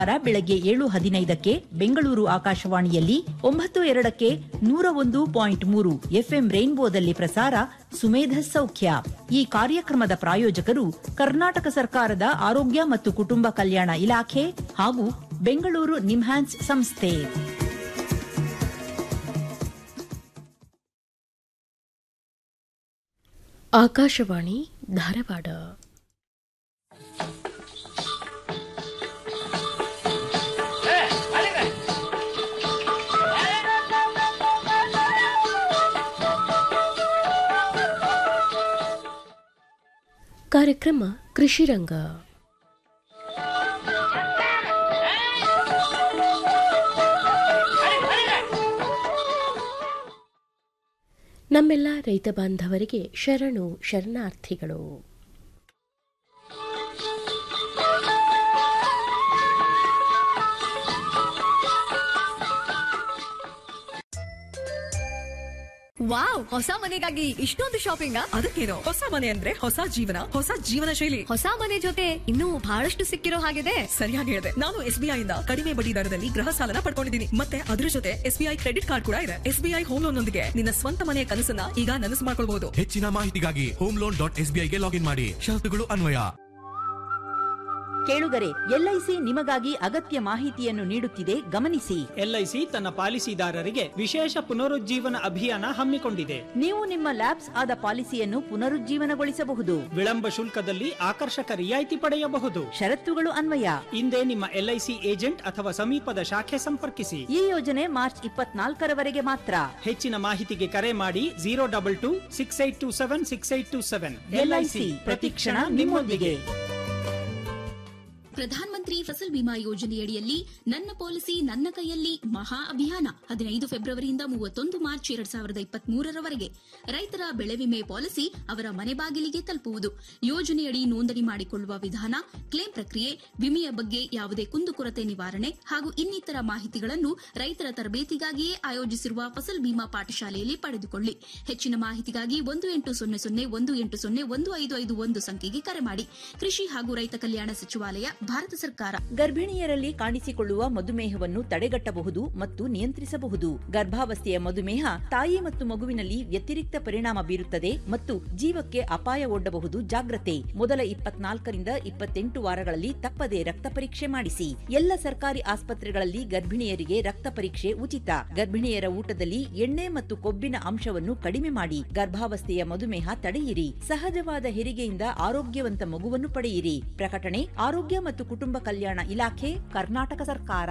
ಬೆಳಗ್ಗೆ ಏಳು ಹದಿನೈದಕ್ಕೆ ಬೆಂಗಳೂರು ಆಕಾಶವಾಣಿಯಲ್ಲಿ ಒಂಬತ್ತು ಎರಡಕ್ಕೆ ನೂರ ಒಂದು ಪಾಯಿಂಟ್ ಮೂರು ಎಫ್ಎಂ ರೈನ್ಬೋದಲ್ಲಿ ಪ್ರಸಾರ ಸುಮೇಧ ಸೌಖ್ಯ ಈ ಕಾರ್ಯಕ್ರಮದ ಪ್ರಾಯೋಜಕರು ಕರ್ನಾಟಕ ಸರ್ಕಾರದ ಆರೋಗ್ಯ ಮತ್ತು ಕುಟುಂಬ ಕಲ್ಯಾಣ ಇಲಾಖೆ ಹಾಗೂ ಬೆಂಗಳೂರು ನಿಮ್ಹಾನ್ಸ್ ಸಂಸ್ಥೆ ಆಕಾಶವಾಣಿ ಧಾರವಾಡ ಕಾರ್ಯಕ್ರಮ ಕೃಷಿರಂಗ ನಮ್ಮೆಲ್ಲ ರೈತ ಬಾಂಧವರಿಗೆ ಶರಣು ಶರಣಾರ್ಥಿಗಳು ವಾವ್ ಹೊಸ ಮನೆಗಾಗಿ ಇಷ್ಟೊಂದು ಶಾಪಿಂಗ್ ಅದಕ್ಕೇನು ಹೊಸ ಮನೆ ಅಂದ್ರೆ ಹೊಸ ಜೀವನ ಹೊಸ ಜೀವನ ಶೈಲಿ ಹೊಸ ಮನೆ ಜೊತೆ ಇನ್ನೂ ಬಹಳಷ್ಟು ಸಿಕ್ಕಿರೋ ಹಾಗಿದೆ ಸರಿಯಾಗಿ ಹೇಳಿದೆ ನಾನು ಎಸ್ ಬಿ ಇಂದ ಕಡಿಮೆ ಬಡ್ಡಿ ದರದಲ್ಲಿ ಗೃಹ ಸಾಲನ ಪಡ್ಕೊಂಡಿದ್ದೀನಿ ಮತ್ತೆ ಅದ್ರ ಜೊತೆ S B I credit card ಕೂಡ ಇದೆ S B I home loan ನೊಂದಿಗೆ ನಿನ್ನ ಸ್ವಂತ ಮನೆಯ ಕನಸನ್ನ ಈಗ ನನಸು ಮಾಡ್ಕೊಳ್ಬಹುದು ಹೆಚ್ಚಿನ ಮಾಹಿತಿಗಾಗಿ ಹೋಮ್ ಲೋನ್ ಡಾಟ್ ಎಸ್ ಗೆ ಲಾಗಿನ್ ಮಾಡಿ ಷರತ್ತುಗಳು ಅನ್ವಯ ಕೇಳುಗರೆ ಎಲ್ಐಸಿ ನಿಮಗಾಗಿ ಅಗತ್ಯ ಮಾಹಿತಿಯನ್ನು ನೀಡುತ್ತಿದೆ ಗಮನಿಸಿ ಎಲ್ಐಸಿ ತನ್ನ ಪಾಲಿಸಿದಾರರಿಗೆ ವಿಶೇಷ ಪುನರುಜ್ಜೀವನ ಅಭಿಯಾನ ಹಮ್ಮಿಕೊಂಡಿದೆ ನೀವು ನಿಮ್ಮ ಲ್ಯಾಬ್ಸ್ ಆದ ಪಾಲಿಸಿಯನ್ನು ಪುನರುಜ್ಜೀವನಗೊಳಿಸಬಹುದು ವಿಳಂಬ ಶುಲ್ಕದಲ್ಲಿ ಆಕರ್ಷಕ ರಿಯಾಯಿತಿ ಪಡೆಯಬಹುದು ಷರತ್ತುಗಳು ಅನ್ವಯ ಹಿಂದೆ ನಿಮ್ಮ ಎಲ್ಐಸಿ ಏಜೆಂಟ್ ಅಥವಾ ಸಮೀಪದ ಶಾಖೆ ಸಂಪರ್ಕಿಸಿ ಈ ಯೋಜನೆ ಮಾರ್ಚ್ ಇಪ್ಪತ್ನಾಲ್ಕರವರೆಗೆ ಮಾತ್ರ ಹೆಚ್ಚಿನ ಮಾಹಿತಿಗೆ ಕರೆ ಮಾಡಿ zero double two six eight two seven six eight two seven LIC ಪ್ರತಿಕ್ಷಣ ನಿಮ್ಮೊಂದಿಗೆ ಪ್ರಧಾನ ಮಂತ್ರಿ ಫಸಲ್ ಬಿಮಾ ಯೋಜನೆಯಡಿಯಲ್ಲಿ ನನ್ನ ಪಾಲಿಸಿ ನನ್ನ ಕೈಯಲ್ಲಿ ಮಹಾ ಅಭಿಯಾನ ಹದಿನೈದು ಫೆಬ್ರವರಿಯಿಂದ ಮೂವತ್ತೊಂದು ಮಾರ್ಚ್ ಎರಡ್ ಸಾವಿರದ ಇಪ್ಪತ್ತ್ ಮೂರರವರೆಗೆ ರೈತರ ಬೆಳೆ ವಿಮೆ ಪಾಲಿಸಿ ಅವರ ಮನೆ ಬಾಗಿಲಿಗೆ ತಲುಪುವುದು ಯೋಜನೆಯಡಿ ನೋಂದಣಿ ಮಾಡಿಕೊಳ್ಳುವ ವಿಧಾನ ಕ್ಲೇಮ್ ಪ್ರಕ್ರಿಯೆ ವಿಮೆಯ ಬಗ್ಗೆ ಯಾವುದೇ ಕುಂದುಕೊರತೆ ನಿವಾರಣೆ ಹಾಗೂ ಇನ್ನಿತರ ಮಾಹಿತಿಗಳನ್ನು ರೈತರ ತರಬೇತಿಗಾಗಿಯೇ ಆಯೋಜಿಸಿರುವ ಫಸಲ್ ಬಿಮಾ ಪಾಠಶಾಲೆಯಲ್ಲಿ ಪಡೆದುಕೊಳ್ಳಿ ಹೆಚ್ಚಿನ ಮಾಹಿತಿಗಾಗಿ ಒಂದು ಎಂಟು ಸೊನ್ನೆ ಸೊನ್ನೆ ಒಂದು ಎಂಟು ಸೊನ್ನೆ ಒಂದು ಐದು ಐದು ಒಂದು ಸಂಖ್ಯೆಗೆ ಕರೆ ಮಾಡಿ ಕೃಷಿ ಹಾಗೂ ರೈತ ಕಲ್ಯಾಣ ಸಚಿವಾಲಯ ಭಾರತ ಸರ್ಕಾರ ಗರ್ಭಿಣಿಯರಲ್ಲಿ ಕಾಣಿಸಿಕೊಳ್ಳುವ ಮಧುಮೇಹವನ್ನು ತಡೆಗಟ್ಟಬಹುದು ಮತ್ತು ನಿಯಂತ್ರಿಸಬಹುದು ಗರ್ಭಾವಸ್ಥೆಯ ಮಧುಮೇಹ ತಾಯಿ ಮತ್ತು ಮಗುವಿನಲ್ಲಿ ವ್ಯತಿರಿಕ್ತ ಪರಿಣಾಮ ಬೀರುತ್ತದೆ ಮತ್ತು ಜೀವಕ್ಕೆ ಅಪಾಯ ಒಡ್ಡಬಹುದು ಜಾಗ್ರತೆ ಮೊದಲ ಇಪ್ಪತ್ನಾಲ್ಕರಿಂದ ಇಪ್ಪತ್ತೆಂಟು ವಾರಗಳಲ್ಲಿ ತಪ್ಪದೆ ರಕ್ತ ಪರೀಕ್ಷೆ ಮಾಡಿಸಿ ಎಲ್ಲ ಸರ್ಕಾರಿ ಆಸ್ಪತ್ರೆಗಳಲ್ಲಿ ಗರ್ಭಿಣಿಯರಿಗೆ ರಕ್ತ ಪರೀಕ್ಷೆ ಉಚಿತ ಗರ್ಭಿಣಿಯರ ಊಟದಲ್ಲಿ ಎಣ್ಣೆ ಮತ್ತು ಕೊಬ್ಬಿನ ಅಂಶವನ್ನು ಕಡಿಮೆ ಮಾಡಿ ಗರ್ಭಾವಸ್ಥೆಯ ಮಧುಮೇಹ ತಡೆಯಿರಿ ಸಹಜವಾದ ಹೆರಿಗೆಯಿಂದ ಆರೋಗ್ಯವಂತ ಮಗುವನ್ನು ಪಡೆಯಿರಿ ಪ್ರಕಟಣೆ ಆರೋಗ್ಯ ಮತ್ತು ಕುಟುಂಬ ಕಲ್ಯಾಣ ಇಲಾಖೆ ಕರ್ನಾಟಕ ಸರ್ಕಾರ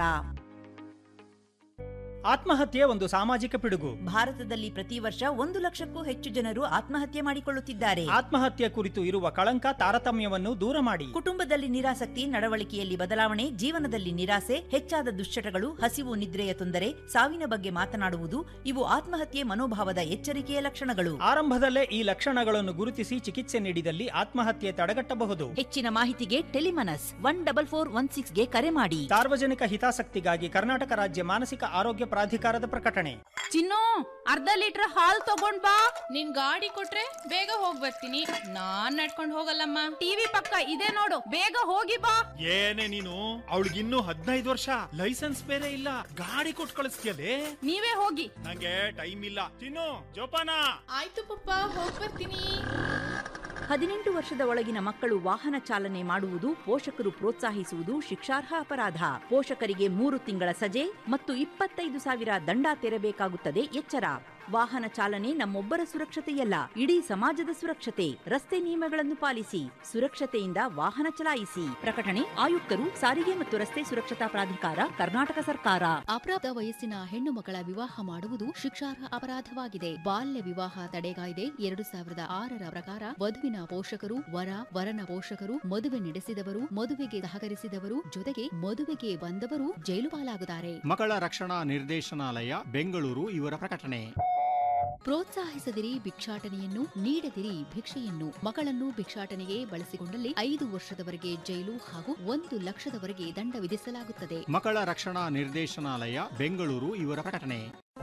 ಆತ್ಮಹತ್ಯೆ ಒಂದು ಸಾಮಾಜಿಕ ಪಿಡುಗು ಭಾರತದಲ್ಲಿ ಪ್ರತಿ ವರ್ಷ ಒಂದು ಲಕ್ಷಕ್ಕೂ ಹೆಚ್ಚು ಜನರು ಆತ್ಮಹತ್ಯೆ ಮಾಡಿಕೊಳ್ಳುತ್ತಿದ್ದಾರೆ ಆತ್ಮಹತ್ಯೆ ಕುರಿತು ಇರುವ ಕಳಂಕ ತಾರತಮ್ಯವನ್ನು ದೂರ ಮಾಡಿ ಕುಟುಂಬದಲ್ಲಿ ನಿರಾಸಕ್ತಿ ನಡವಳಿಕೆಯಲ್ಲಿ ಬದಲಾವಣೆ ಜೀವನದಲ್ಲಿ ನಿರಾಸೆ ಹೆಚ್ಚಾದ ದುಶ್ಚಟಗಳು ಹಸಿವು ನಿದ್ರೆಯ ತೊಂದರೆ ಸಾವಿನ ಬಗ್ಗೆ ಮಾತನಾಡುವುದು ಇವು ಆತ್ಮಹತ್ಯೆ ಮನೋಭಾವದ ಎಚ್ಚರಿಕೆಯ ಲಕ್ಷಣಗಳು ಆರಂಭದಲ್ಲೇ ಈ ಲಕ್ಷಣಗಳನ್ನು ಗುರುತಿಸಿ ಚಿಕಿತ್ಸೆ ನೀಡಿದಲ್ಲಿ ಆತ್ಮಹತ್ಯೆ ತಡೆಗಟ್ಟಬಹುದು ಹೆಚ್ಚಿನ ಮಾಹಿತಿಗೆ Tele MANAS one double four one ಸಿಕ್ಸ್ಗೆ ಕರೆ ಮಾಡಿ ಸಾರ್ವಜನಿಕ ಹಿತಾಸಕ್ತಿಗಾಗಿ ಕರ್ನಾಟಕ ರಾಜ್ಯ ಮಾನಸಿಕ ಆರೋಗ್ಯ ಪ್ರಾಧಿಕಾರದ ಪ್ರಕಟಣೆ ಚಿನ್ನು ಅರ್ಧ ಲೀಟರ್ ಹಾಲ್ ತಗೊಂಡ್ ಬಾ ನಿನ್ ಗಾಡಿ ಕೊಟ್ರೆ ಬೇಗ ಹೋಗ್ ಬರ್ತೀನಿ ನಾನ್ ನಡ್ಕೊಂಡ್ ಹೋಗಲ್ಲಮ್ಮ ಟಿವಿ ಪಕ್ಕ ಇದೆ ನೋಡು ಬೇಗ ಹೋಗಿ ಬಾ ಏನೇ ನೀನು ಅವಳಿಗಿನ್ನೂ ಹದಿನೈದು ವರ್ಷ ಲೈಸೆನ್ಸ್ ಬೇರೆ ಇಲ್ಲ ಗಾಡಿ ಕೊಟ್ಟು ಕಳಿಸ್ತೀಯಲೇ ನೀವೇ ಹೋಗಿ ನಂಗೆ ಟೈಮ್ ಇಲ್ಲ ತಿನ್ನು ಜೋಪಾನ ಆಯ್ತು ಪಪ್ಪ ಹೋಗ್ ಬರ್ತೀನಿ ಹದಿನೆಂಟು ವರ್ಷದ ಒಳಗಿನ ಮಕ್ಕಳು ವಾಹನ ಚಾಲನೆ ಮಾಡುವುದು ಪೋಷಕರು ಪ್ರೋತ್ಸಾಹಿಸುವುದು ಶಿಕ್ಷಾರ್ಹ ಅಪರಾಧ ಪೋಷಕರಿಗೆ ಮೂರು ತಿಂಗಳ ಸಜೆ ಮತ್ತು ಇಪ್ಪತ್ತೈದು ಸಾವಿರ ದಂಡ ತೆರಬೇಕಾಗುತ್ತದೆ ಎಚ್ಚರ ವಾಹನ ಚಾಲನೆ ನಮ್ಮೊಬ್ಬರ ಸುರಕ್ಷತೆಯಲ್ಲ ಇಡೀ ಸಮಾಜದ ಸುರಕ್ಷತೆ ರಸ್ತೆ ನಿಯಮಗಳನ್ನು ಪಾಲಿಸಿ ಸುರಕ್ಷತೆಯಿಂದ ವಾಹನ ಚಲಾಯಿಸಿ ಪ್ರಕಟಣೆ ಆಯುಕ್ತರು ಸಾರಿಗೆ ಮತ್ತು ರಸ್ತೆ ಸುರಕ್ಷತಾ ಪ್ರಾಧಿಕಾರ ಕರ್ನಾಟಕ ಸರ್ಕಾರ ಅಪರಾಧ ವಯಸ್ಸಿನ ಹೆಣ್ಣು ಮಕ್ಕಳ ವಿವಾಹ ಮಾಡುವುದು ಶಿಕ್ಷಾರ್ಹ ಅಪರಾಧವಾಗಿದೆ ಬಾಲ್ಯ ವಿವಾಹ ತಡೆ ಕಾಯ್ದೆ ಎರಡು ಸಾವಿರದ ಆರರ ಪ್ರಕಾರ ವಧುವಿನ ಪೋಷಕರು ವರ ವರನ ಪೋಷಕರು ಮದುವೆ ನಡೆಸಿದವರು ಮದುವೆಗೆ ಸಹಕರಿಸಿದವರು ಜೊತೆಗೆ ಮದುವೆಗೆ ಬಂದವರು ಜೈಲು ಪಾಲಾಗುತ್ತಾರೆ ಮಕ್ಕಳ ರಕ್ಷಣಾ ನಿರ್ದೇಶನಾಲಯ ಬೆಂಗಳೂರು ಇವರ ಪ್ರಕಟಣೆ ಪ್ರೋತ್ಸಾಹಿಸದಿರಿ ಭಿಕ್ಷಾಟನೆಯನ್ನು ನೀಡದಿರಿ ಭಿಕ್ಷೆಯನ್ನು ಮಕ್ಕಳನ್ನು ಭಿಕ್ಷಾಟನೆಗೆ ಬಳಸಿಕೊಂಡಲ್ಲಿ ಐದು ವರ್ಷದವರೆಗೆ ಜೈಲು ಹಾಗೂ ಒಂದು ಲಕ್ಷದವರೆಗೆ ದಂಡ ವಿಧಿಸಲಾಗುತ್ತದೆ ಮಕ್ಕಳ ರಕ್ಷಣಾ ನಿರ್ದೇಶನಾಲಯ ಬೆಂಗಳೂರು ಇವರ ಪ್ರಕಟಣೆ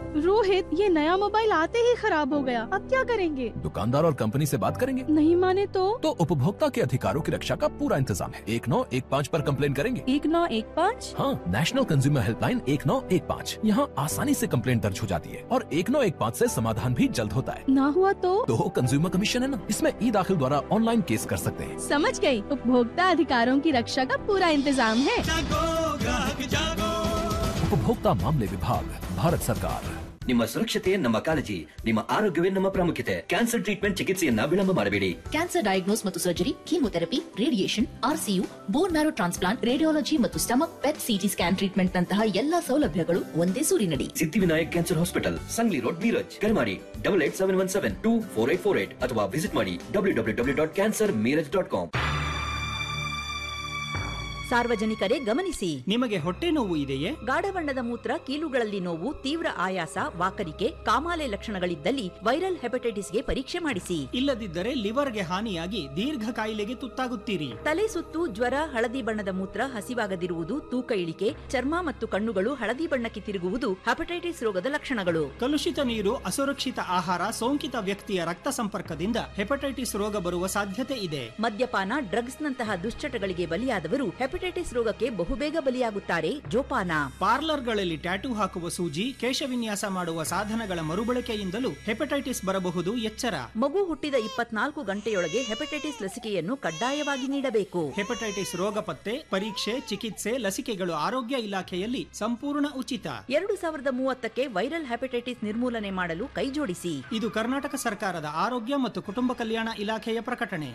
रोहित ये नया मोबाइल आते ही खराब हो गया अब क्या करेंगे दुकानदार और कंपनी से बात करेंगे नहीं माने तो तो उपभोक्ता के अधिकारों की रक्षा का पूरा इंतजाम है एक नौ एक पाँच आरोप कम्प्लेन करेंगे एक नौ एक पाँच हाँ नेशनल कंज्यूमर हेल्पलाइन एक नौ एक पाँच यहाँ आसानी से कंप्लेंट दर्ज हो जाती है और एक नौ एक पाँच ऐसी समाधान भी जल्द होता है ना हुआ तो तो कंज्यूमर कमीशन है ना इसमें ई दाखिल द्वारा ऑनलाइन केस कर सकते हैं समझ गई उपभोक्ता अधिकारों की रक्षा का पूरा इंतजाम है उपभोक्ता मामले विभाग भारत सरकार ನಿಮ್ಮ ಸುರಕ್ಷತೆ ನಮ್ಮ ಕಾಳಜಿ ನಿಮ್ಮ ಆರೋಗ್ಯವೇ ನಮ್ಮ ಪ್ರಾಮುಖ್ಯತೆ ಕ್ಯಾನ್ಸರ್ ಟ್ರೀಟ್ಮೆಂಟ್ ಚಿಕಿತ್ಸೆಯನ್ನ ವಿಳಂಬ ಮಾಡಬೇಡಿ ಕ್ಯಾನ್ಸರ್ ಡಯಾಗ್ನೋಸ್ ಮತ್ತು surgery chemotherapy radiation RCU bone marrow transplant radiology ಮತ್ತು stomach PET CT scan treatment ನಂತಹ ಎಲ್ಲಾ ಸೌಲಭ್ಯಗಳು ಒಂದೇ ಸೂರಿನಡಿ Siddhivinayak cancer hospital Sangli road Miraj ಕರೆ ಮಾಡಿ double eight seven one seven two four eight four eight ಅಥವಾ ವಿಸಿಟ್ ಮಾಡಿ W W W dot cancer Miraj dot com ಸಾರ್ವಜನಿಕರೇ ಗಮನಿಸಿ ನಿಮಗೆ ಹೊಟ್ಟೆ ನೋವು ಇದೆಯೇ ಗಾಢ ಬಣ್ಣದ ಮೂತ್ರ ಕೀಲುಗಳಲ್ಲಿ ನೋವು ತೀವ್ರ ಆಯಾಸ ವಾಕರಿಕೆ ಕಾಮಾಲೆ ಲಕ್ಷಣಗಳಿದ್ದಲ್ಲಿ ವೈರಲ್ ಹೆಪಟೈಟಿಸ್ಗೆ ಪರೀಕ್ಷೆ ಮಾಡಿಸಿ ಇಲ್ಲದಿದ್ದರೆ ಲಿವರ್ಗೆ ಹಾನಿಯಾಗಿ ದೀರ್ಘ ಕಾಯಿಲೆಗೆ ತುತ್ತಾಗುತ್ತೀರಿ ತಲೆ ಸುತ್ತು ಜ್ವರ ಹಳದಿ ಬಣ್ಣದ ಮೂತ್ರ ಹಸಿವಾಗದಿರುವುದು ತೂಕ ಇಳಿಕೆ ಚರ್ಮ ಮತ್ತು ಕಣ್ಣುಗಳು ಹಳದಿ ಬಣ್ಣಕ್ಕೆ ತಿರುಗುವುದು ಹೆಪಟೈಟಿಸ್ ರೋಗದ ಲಕ್ಷಣಗಳು ಕಲುಷಿತ ನೀರು ಅಸುರಕ್ಷಿತ ಆಹಾರ ಸೋಂಕಿತ ವ್ಯಕ್ತಿಯ ರಕ್ತ ಸಂಪರ್ಕದಿಂದ ಹೆಪಟೈಟಿಸ್ ರೋಗ ಬರುವ ಸಾಧ್ಯತೆ ಇದೆ ಮದ್ಯಪಾನ ಡ್ರಗ್ಸ್ ನಂತಹ ದುಶ್ಚಟಗಳಿಗೆ ಬಲಿಯಾದವರು ಹೆಪಟೈಟಿಸ್ ರೋಗಕ್ಕೆ ಬಹುಬೇಗ ಬಲಿಯಾಗುತ್ತಾರೆ ಜೋಪಾನ ಪಾರ್ಲರ್ಗಳಲ್ಲಿ ಟ್ಯಾಟೂ ಹಾಕುವ ಸೂಜಿ ಕೇಶವಿನ್ಯಾಸ ಮಾಡುವ ಸಾಧನಗಳ ಮರುಬಳಕೆಯಿಂದಲೂ ಹೆಪಟೈಟಿಸ್ ಬರಬಹುದು ಎಚ್ಚರ ಮಗು ಹುಟ್ಟಿದ ಇಪ್ಪತ್ನಾಲ್ಕು ಗಂಟೆಯೊಳಗೆ ಹೆಪಟೈಟಿಸ್ ಲಸಿಕೆಯನ್ನು ಕಡ್ಡಾಯವಾಗಿ ನೀಡಬೇಕು ಹೆಪಟೈಟಿಸ್ ರೋಗ ಪತ್ತೆ ಪರೀಕ್ಷೆ ಚಿಕಿತ್ಸೆ ಲಸಿಕೆಗಳು ಆರೋಗ್ಯ ಇಲಾಖೆಯಲ್ಲಿ ಸಂಪೂರ್ಣ ಉಚಿತ ಎರಡು ಸಾವಿರದ ಮೂವತ್ತಕ್ಕೆ ವೈರಲ್ ಹೆಪಟೈಟಿಸ್ ನಿರ್ಮೂಲನೆ ಮಾಡಲು ಕೈಜೋಡಿಸಿ ಇದು ಕರ್ನಾಟಕ ಸರ್ಕಾರದ ಆರೋಗ್ಯ ಮತ್ತು ಕುಟುಂಬ ಕಲ್ಯಾಣ ಇಲಾಖೆಯ ಪ್ರಕಟಣೆ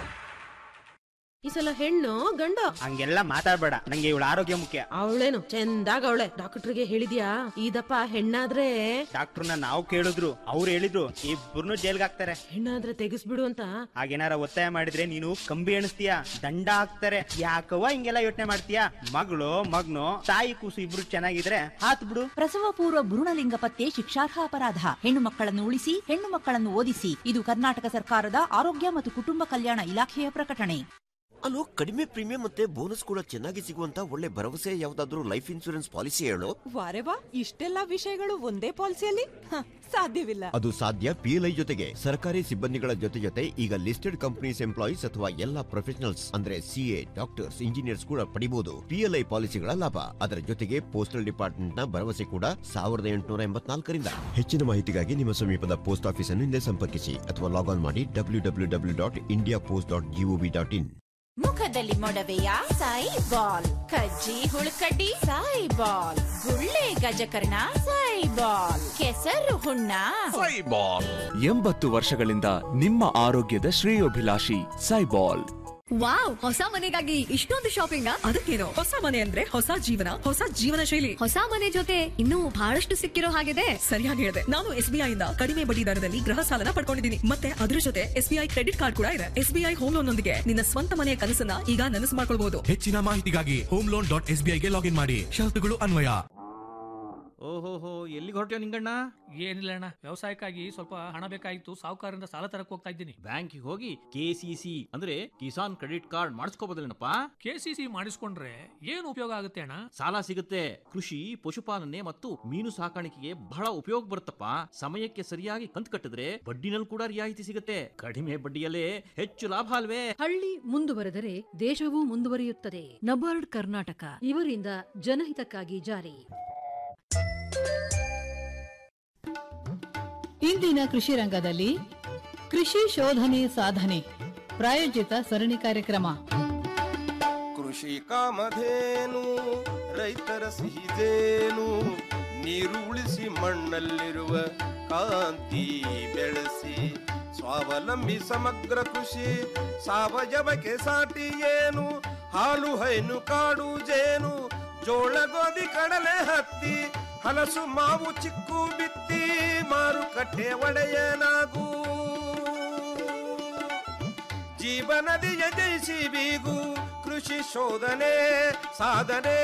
ಈ ಸಲ ಹೆಣ್ಣು ಗಂಡು ಹಂಗೆಲ್ಲ ಮಾತಾಡ್ಬೇಡ ನಂಗೆ ಇವಳ ಆರೋಗ್ಯ ಮುಖ್ಯ ಅವಳೇನು ಚಂದಾಗ ಅವಳೆ ಡಾಕ್ಟರ್ಗೆ ಹೇಳಿದ್ಯಾ ಇದಪ್ಪ ಹೆಣ್ಣಾದ್ರೆ ಡಾಕ್ಟರ್ನ ನಾವು ಕೇಳಿದ್ರು ಅವ್ರು ಹೇಳಿದ್ರು ಇಬ್ಬರನ್ನು ಜೈಲ್ಗೆ ಹಾಕ್ತಾರೆ ಹೆಣ್ಣಾದ್ರೆ ತೆಗಿಸ್ಬಿಡು ಅಂತ ಹಾಗೇನಾರ ಒತ್ತಾಯ ಮಾಡಿದ್ರೆ ನೀನು ಕಂಬಿ ಎಣಿಸ್ತೀಯ ದಂಡ ಹಾಕ್ತಾರೆ ಯಾಕವ್ವ ಹಿಂಗೆಲ್ಲ ಯೋಚನೆ ಮಾಡ್ತೀಯ ಮಗಳು ಮಗ್ನು ತಾಯಿ ಕೂಸು ಇಬ್ರು ಚೆನ್ನಾಗಿದ್ರೆ ಹಾತ್ ಬಿಡು ಪ್ರಸವ ಪೂರ್ವ ಭ್ರೂಣಲಿಂಗ ಪತ್ತೆ ಶಿಕ್ಷಾರ್ಹ ಅಪರಾಧ ಹೆಣ್ಣು ಮಕ್ಕಳನ್ನು ಉಳಿಸಿ ಹೆಣ್ಣು ಮಕ್ಕಳನ್ನು ಓದಿಸಿ ಇದು ಕರ್ನಾಟಕ ಸರ್ಕಾರದ ಆರೋಗ್ಯ ಮತ್ತು ಕುಟುಂಬ ಕಲ್ಯಾಣ ಇಲಾಖೆಯ ಪ್ರಕಟಣೆ ಅಲ್ಲೋ ಕಡಿಮೆ ಪ್ರೀಮಿಯಂ ಮತ್ತೆ ಬೋನಸ್ ಕೂಡ ಚೆನ್ನಾಗಿ ಸಿಗುವಂತ ಒಳ್ಳೆ ಭರವಸೆ ಯಾವ್ದಾದ್ರು ಲೈಫ್ ಇನ್ಸೂರೆನ್ಸ್ ಪಾಲಿಸಿ ಹೇಳು ವಾರೆ ವಾ ಇಷ್ಟೆಲ್ಲಾ ವಿಷಯಗಳು ಒಂದೇ ಪಾಲಿಸಿಯಲ್ಲಿ ಹ, ಸಾಧ್ಯವಿಲ್ಲ ಅದು ಸಾಧ್ಯ ಪಿಎಲ್ಐ ಜೊತೆಗೆ ಸರ್ಕಾರಿ ಸಿಬ್ಬಂದಿಗಳ ಜೊತೆ ಜೊತೆ ಈಗ ಲಿಸ್ಟೆಡ್ ಕಂಪನೀಸ್ ಎಂಪ್ಲಾಯೀಸ್ ಅಥವಾ ಎಲ್ಲಾ ಪ್ರೊಫೆಷನಲ್ಸ್ ಅಂದ್ರೆ ಸಿಎ ಡಾಕ್ಟರ್ಸ್ ಇಂಜಿನಿಯರ್ಸ್ ಕೂಡ ಪಡಿಬಹುದು ಪಿಎಲ್ಐ ಪಾಲಿಸಿಗಳ ಲಾಭ ಅದರ ಜೊತೆಗೆ ಪೋಸ್ಟಲ್ ಡಿಪಾರ್ಟ್ಮೆಂಟ್ ನ ಭರವಸೆ ಕೂಡ ಸಾವಿರದ ಎಂಟುನೂರ ಎಂಬತ್ನಾಲ್ಕರಿಂದ ಹೆಚ್ಚಿನ ಮಾಹಿತಿಗಾಗಿ ನಿಮ್ಮ ಸಮೀಪದ ಪೋಸ್ಟ್ ಆಫೀಸ್ ಅನ್ನು ಹಿಂದೆ ಸಂಪರ್ಕಿಸಿ ಅಥವಾ ಲಾಗ್ ಆನ್ ಮಾಡಿ W W W dot India post dot GOV dot in ಮುಖದಲ್ಲಿ ಮೊಡವೆಯ ಸಾಯಿ ಬಾಲ್ ಕಜ್ಜಿ ಹುಳುಕಡ್ಡಿ ಸಾಯಿ ಬಾಲ್ ಗುಳ್ಳೆ ಗಜಕರ್ಣ ಸಾಯಿ ಬಾಲ್ ಕೆಸರು ಹುಣ್ಣ ಎಂಬತ್ತು ವರ್ಷಗಳಿಂದ ನಿಮ್ಮ ಆರೋಗ್ಯದ ಶ್ರೇಯೋಭಿಲಾಷಿ ಸೈಬಾಲ್ ವಾವ್ ಹೊಸ ಮನೆಗಾಗಿ ಇಷ್ಟೊಂದು ಶಾಪಿಂಗ್ ಅದಕ್ಕೇನು ಹೊಸ ಮನೆ ಅಂದ್ರೆ ಹೊಸ ಜೀವನ ಹೊಸ ಜೀವನ ಶೈಲಿ ಹೊಸ ಮನೆ ಜೊತೆ ಇನ್ನೂ ಬಹಳಷ್ಟು ಸಿಕ್ಕಿರೋ ಹಾಗಿದೆ ಸರಿಯಾಗಿ ಹೇಳಿದೆ ನಾನು ಎಸ್ಬಿಐ ಇಂದ ಕಡಿಮೆ ಬಡ್ಡಿ ದರದಲ್ಲಿ ಗೃಹ ಸಾಲನ ಪಡ್ಕೊಂಡಿದ್ದೀನಿ ಮತ್ತೆ ಅದ್ರ ಜೊತೆ ಎಸ್ಬಿಐ ಕ್ರೆಡಿಟ್ ಕಾರ್ಡ್ ಕೂಡ ಇದೆ ಎಸ್ಬಿಐ ಹೋಮ್ ಲೋನ್ ನೊಂದಿಗೆ ನಿನ್ನ ಸ್ವಂತ ಮನೆಯ ಕನಸನ್ನ ಈಗ ನನಸು ಮಾಡ್ಕೊಳ್ಬಹುದು ಹೆಚ್ಚಿನ ಮಾಹಿತಿಗಾಗಿ ಹೋಮ್ ಲೋನ್ ಡಾಟ್ ಎಸ್ ಗೆ ಲಾಗಿನ್ ಮಾಡಿ ಷರತ್ತುಗಳು ಅನ್ವಯ ಓಹೋಹೋ ಎಲ್ಲಿಗೆ ಹೊರಟ್ಯೋ ನಿಂಗಣ್ಣ ಏನಿಲ್ಲ ಅಣ್ಣ ವ್ಯವಸಾಯಕ್ಕಾಗಿ ಸ್ವಲ್ಪ ಹಣ ಬೇಕಾಗಿತ್ತು ಸಾಹುಕಾರರಿಂದ ಸಾಲ ತರಕ್ ಹೋಗ್ತಾ ಇದ್ದೀನಿ ಬ್ಯಾಂಕಿಗೆ ಹೋಗಿ ಕೆಸಿಸಿ ಅಂದ್ರೆ ಕಿಸಾನ್ ಕ್ರೆಡಿಟ್ ಕಾರ್ಡ್ ಮಾಡಿಸ್ಕೋಬೋದಲ್ಲೇನಪ್ಪ ಕೆಸಿಸಿ ಮಾಡಿಸ್ಕೊಂಡ್ರೆ ಏನು ಉಪಯೋಗ ಆಗುತ್ತೆ ಅಣ್ಣ ಸಾಲ ಸಿಗುತ್ತೆ ಕೃಷಿ ಪಶುಪಾಲನೆ ಮತ್ತು ಮೀನು ಸಾಕಾಣಿಕೆಗೆ ಬಹಳ ಉಪಯೋಗ ಬರುತ್ತಪ್ಪ ಸಮಯಕ್ಕೆ ಸರಿಯಾಗಿ ಕಂತು ಕಟ್ಟಿದ್ರೆ ಬಡ್ಡಿನಲ್ಲಿ ಕೂಡ ರಿಯಾಯಿತಿ ಸಿಗುತ್ತೆ ಕಡಿಮೆ ಬಡ್ಡಿಯಲ್ಲೇ ಹೆಚ್ಚು ಲಾಭ ಅಲ್ವೇ ಹಳ್ಳಿ ಮುಂದುವರೆದರೆ ದೇಶವೂ ಮುಂದುವರಿಯುತ್ತದೆ ನಬಾರ್ಡ್ ಕರ್ನಾಟಕ ಇವರಿಂದ ಜನಹಿತಕ್ಕಾಗಿ ಜಾರಿ ಇಂದಿನ ಕೃಷಿ ರಂಗದಲ್ಲಿ ಕೃಷಿ ಶೋಧನೆ ಸಾಧನೆ ಪ್ರಾಯೋಜಿತ ಸರಣಿ ಕಾರ್ಯಕ್ರಮ ಕೃಷಿ ಕಾಮಧೇನು ರೈತರ ಸಿಹಿದೇನು ನೀರು ಉಳಿಸಿ ಮಣ್ಣಲ್ಲಿರುವ ಕಾಂತಿ ಬೆಳೆಸಿ ಸ್ವಾವಲಂಬಿ ಸಮಗ್ರ ಕೃಷಿ ಸಾವಯವಕ್ಕೆ ಸಾಟಿ ಏನು ಹಾಲು ಹೈನು ಕಾಡು ಜೇನು ಜೋಳ ಗೋಧಿ ಕಡಲೆ ಹತ್ತಿ ಹಲಸು ಮಾವು ಚಿಕ್ಕು ಬಿತ್ತಿ ಮಾರುಕಟ್ಟೆ ಒಡೆಯನಾಗೂ ಜೀವನದಿಯ ಜಯಿಸಿ ಬೀಗು ಕೃಷಿ ಶೋಧನೆ ಸಾಧನೆ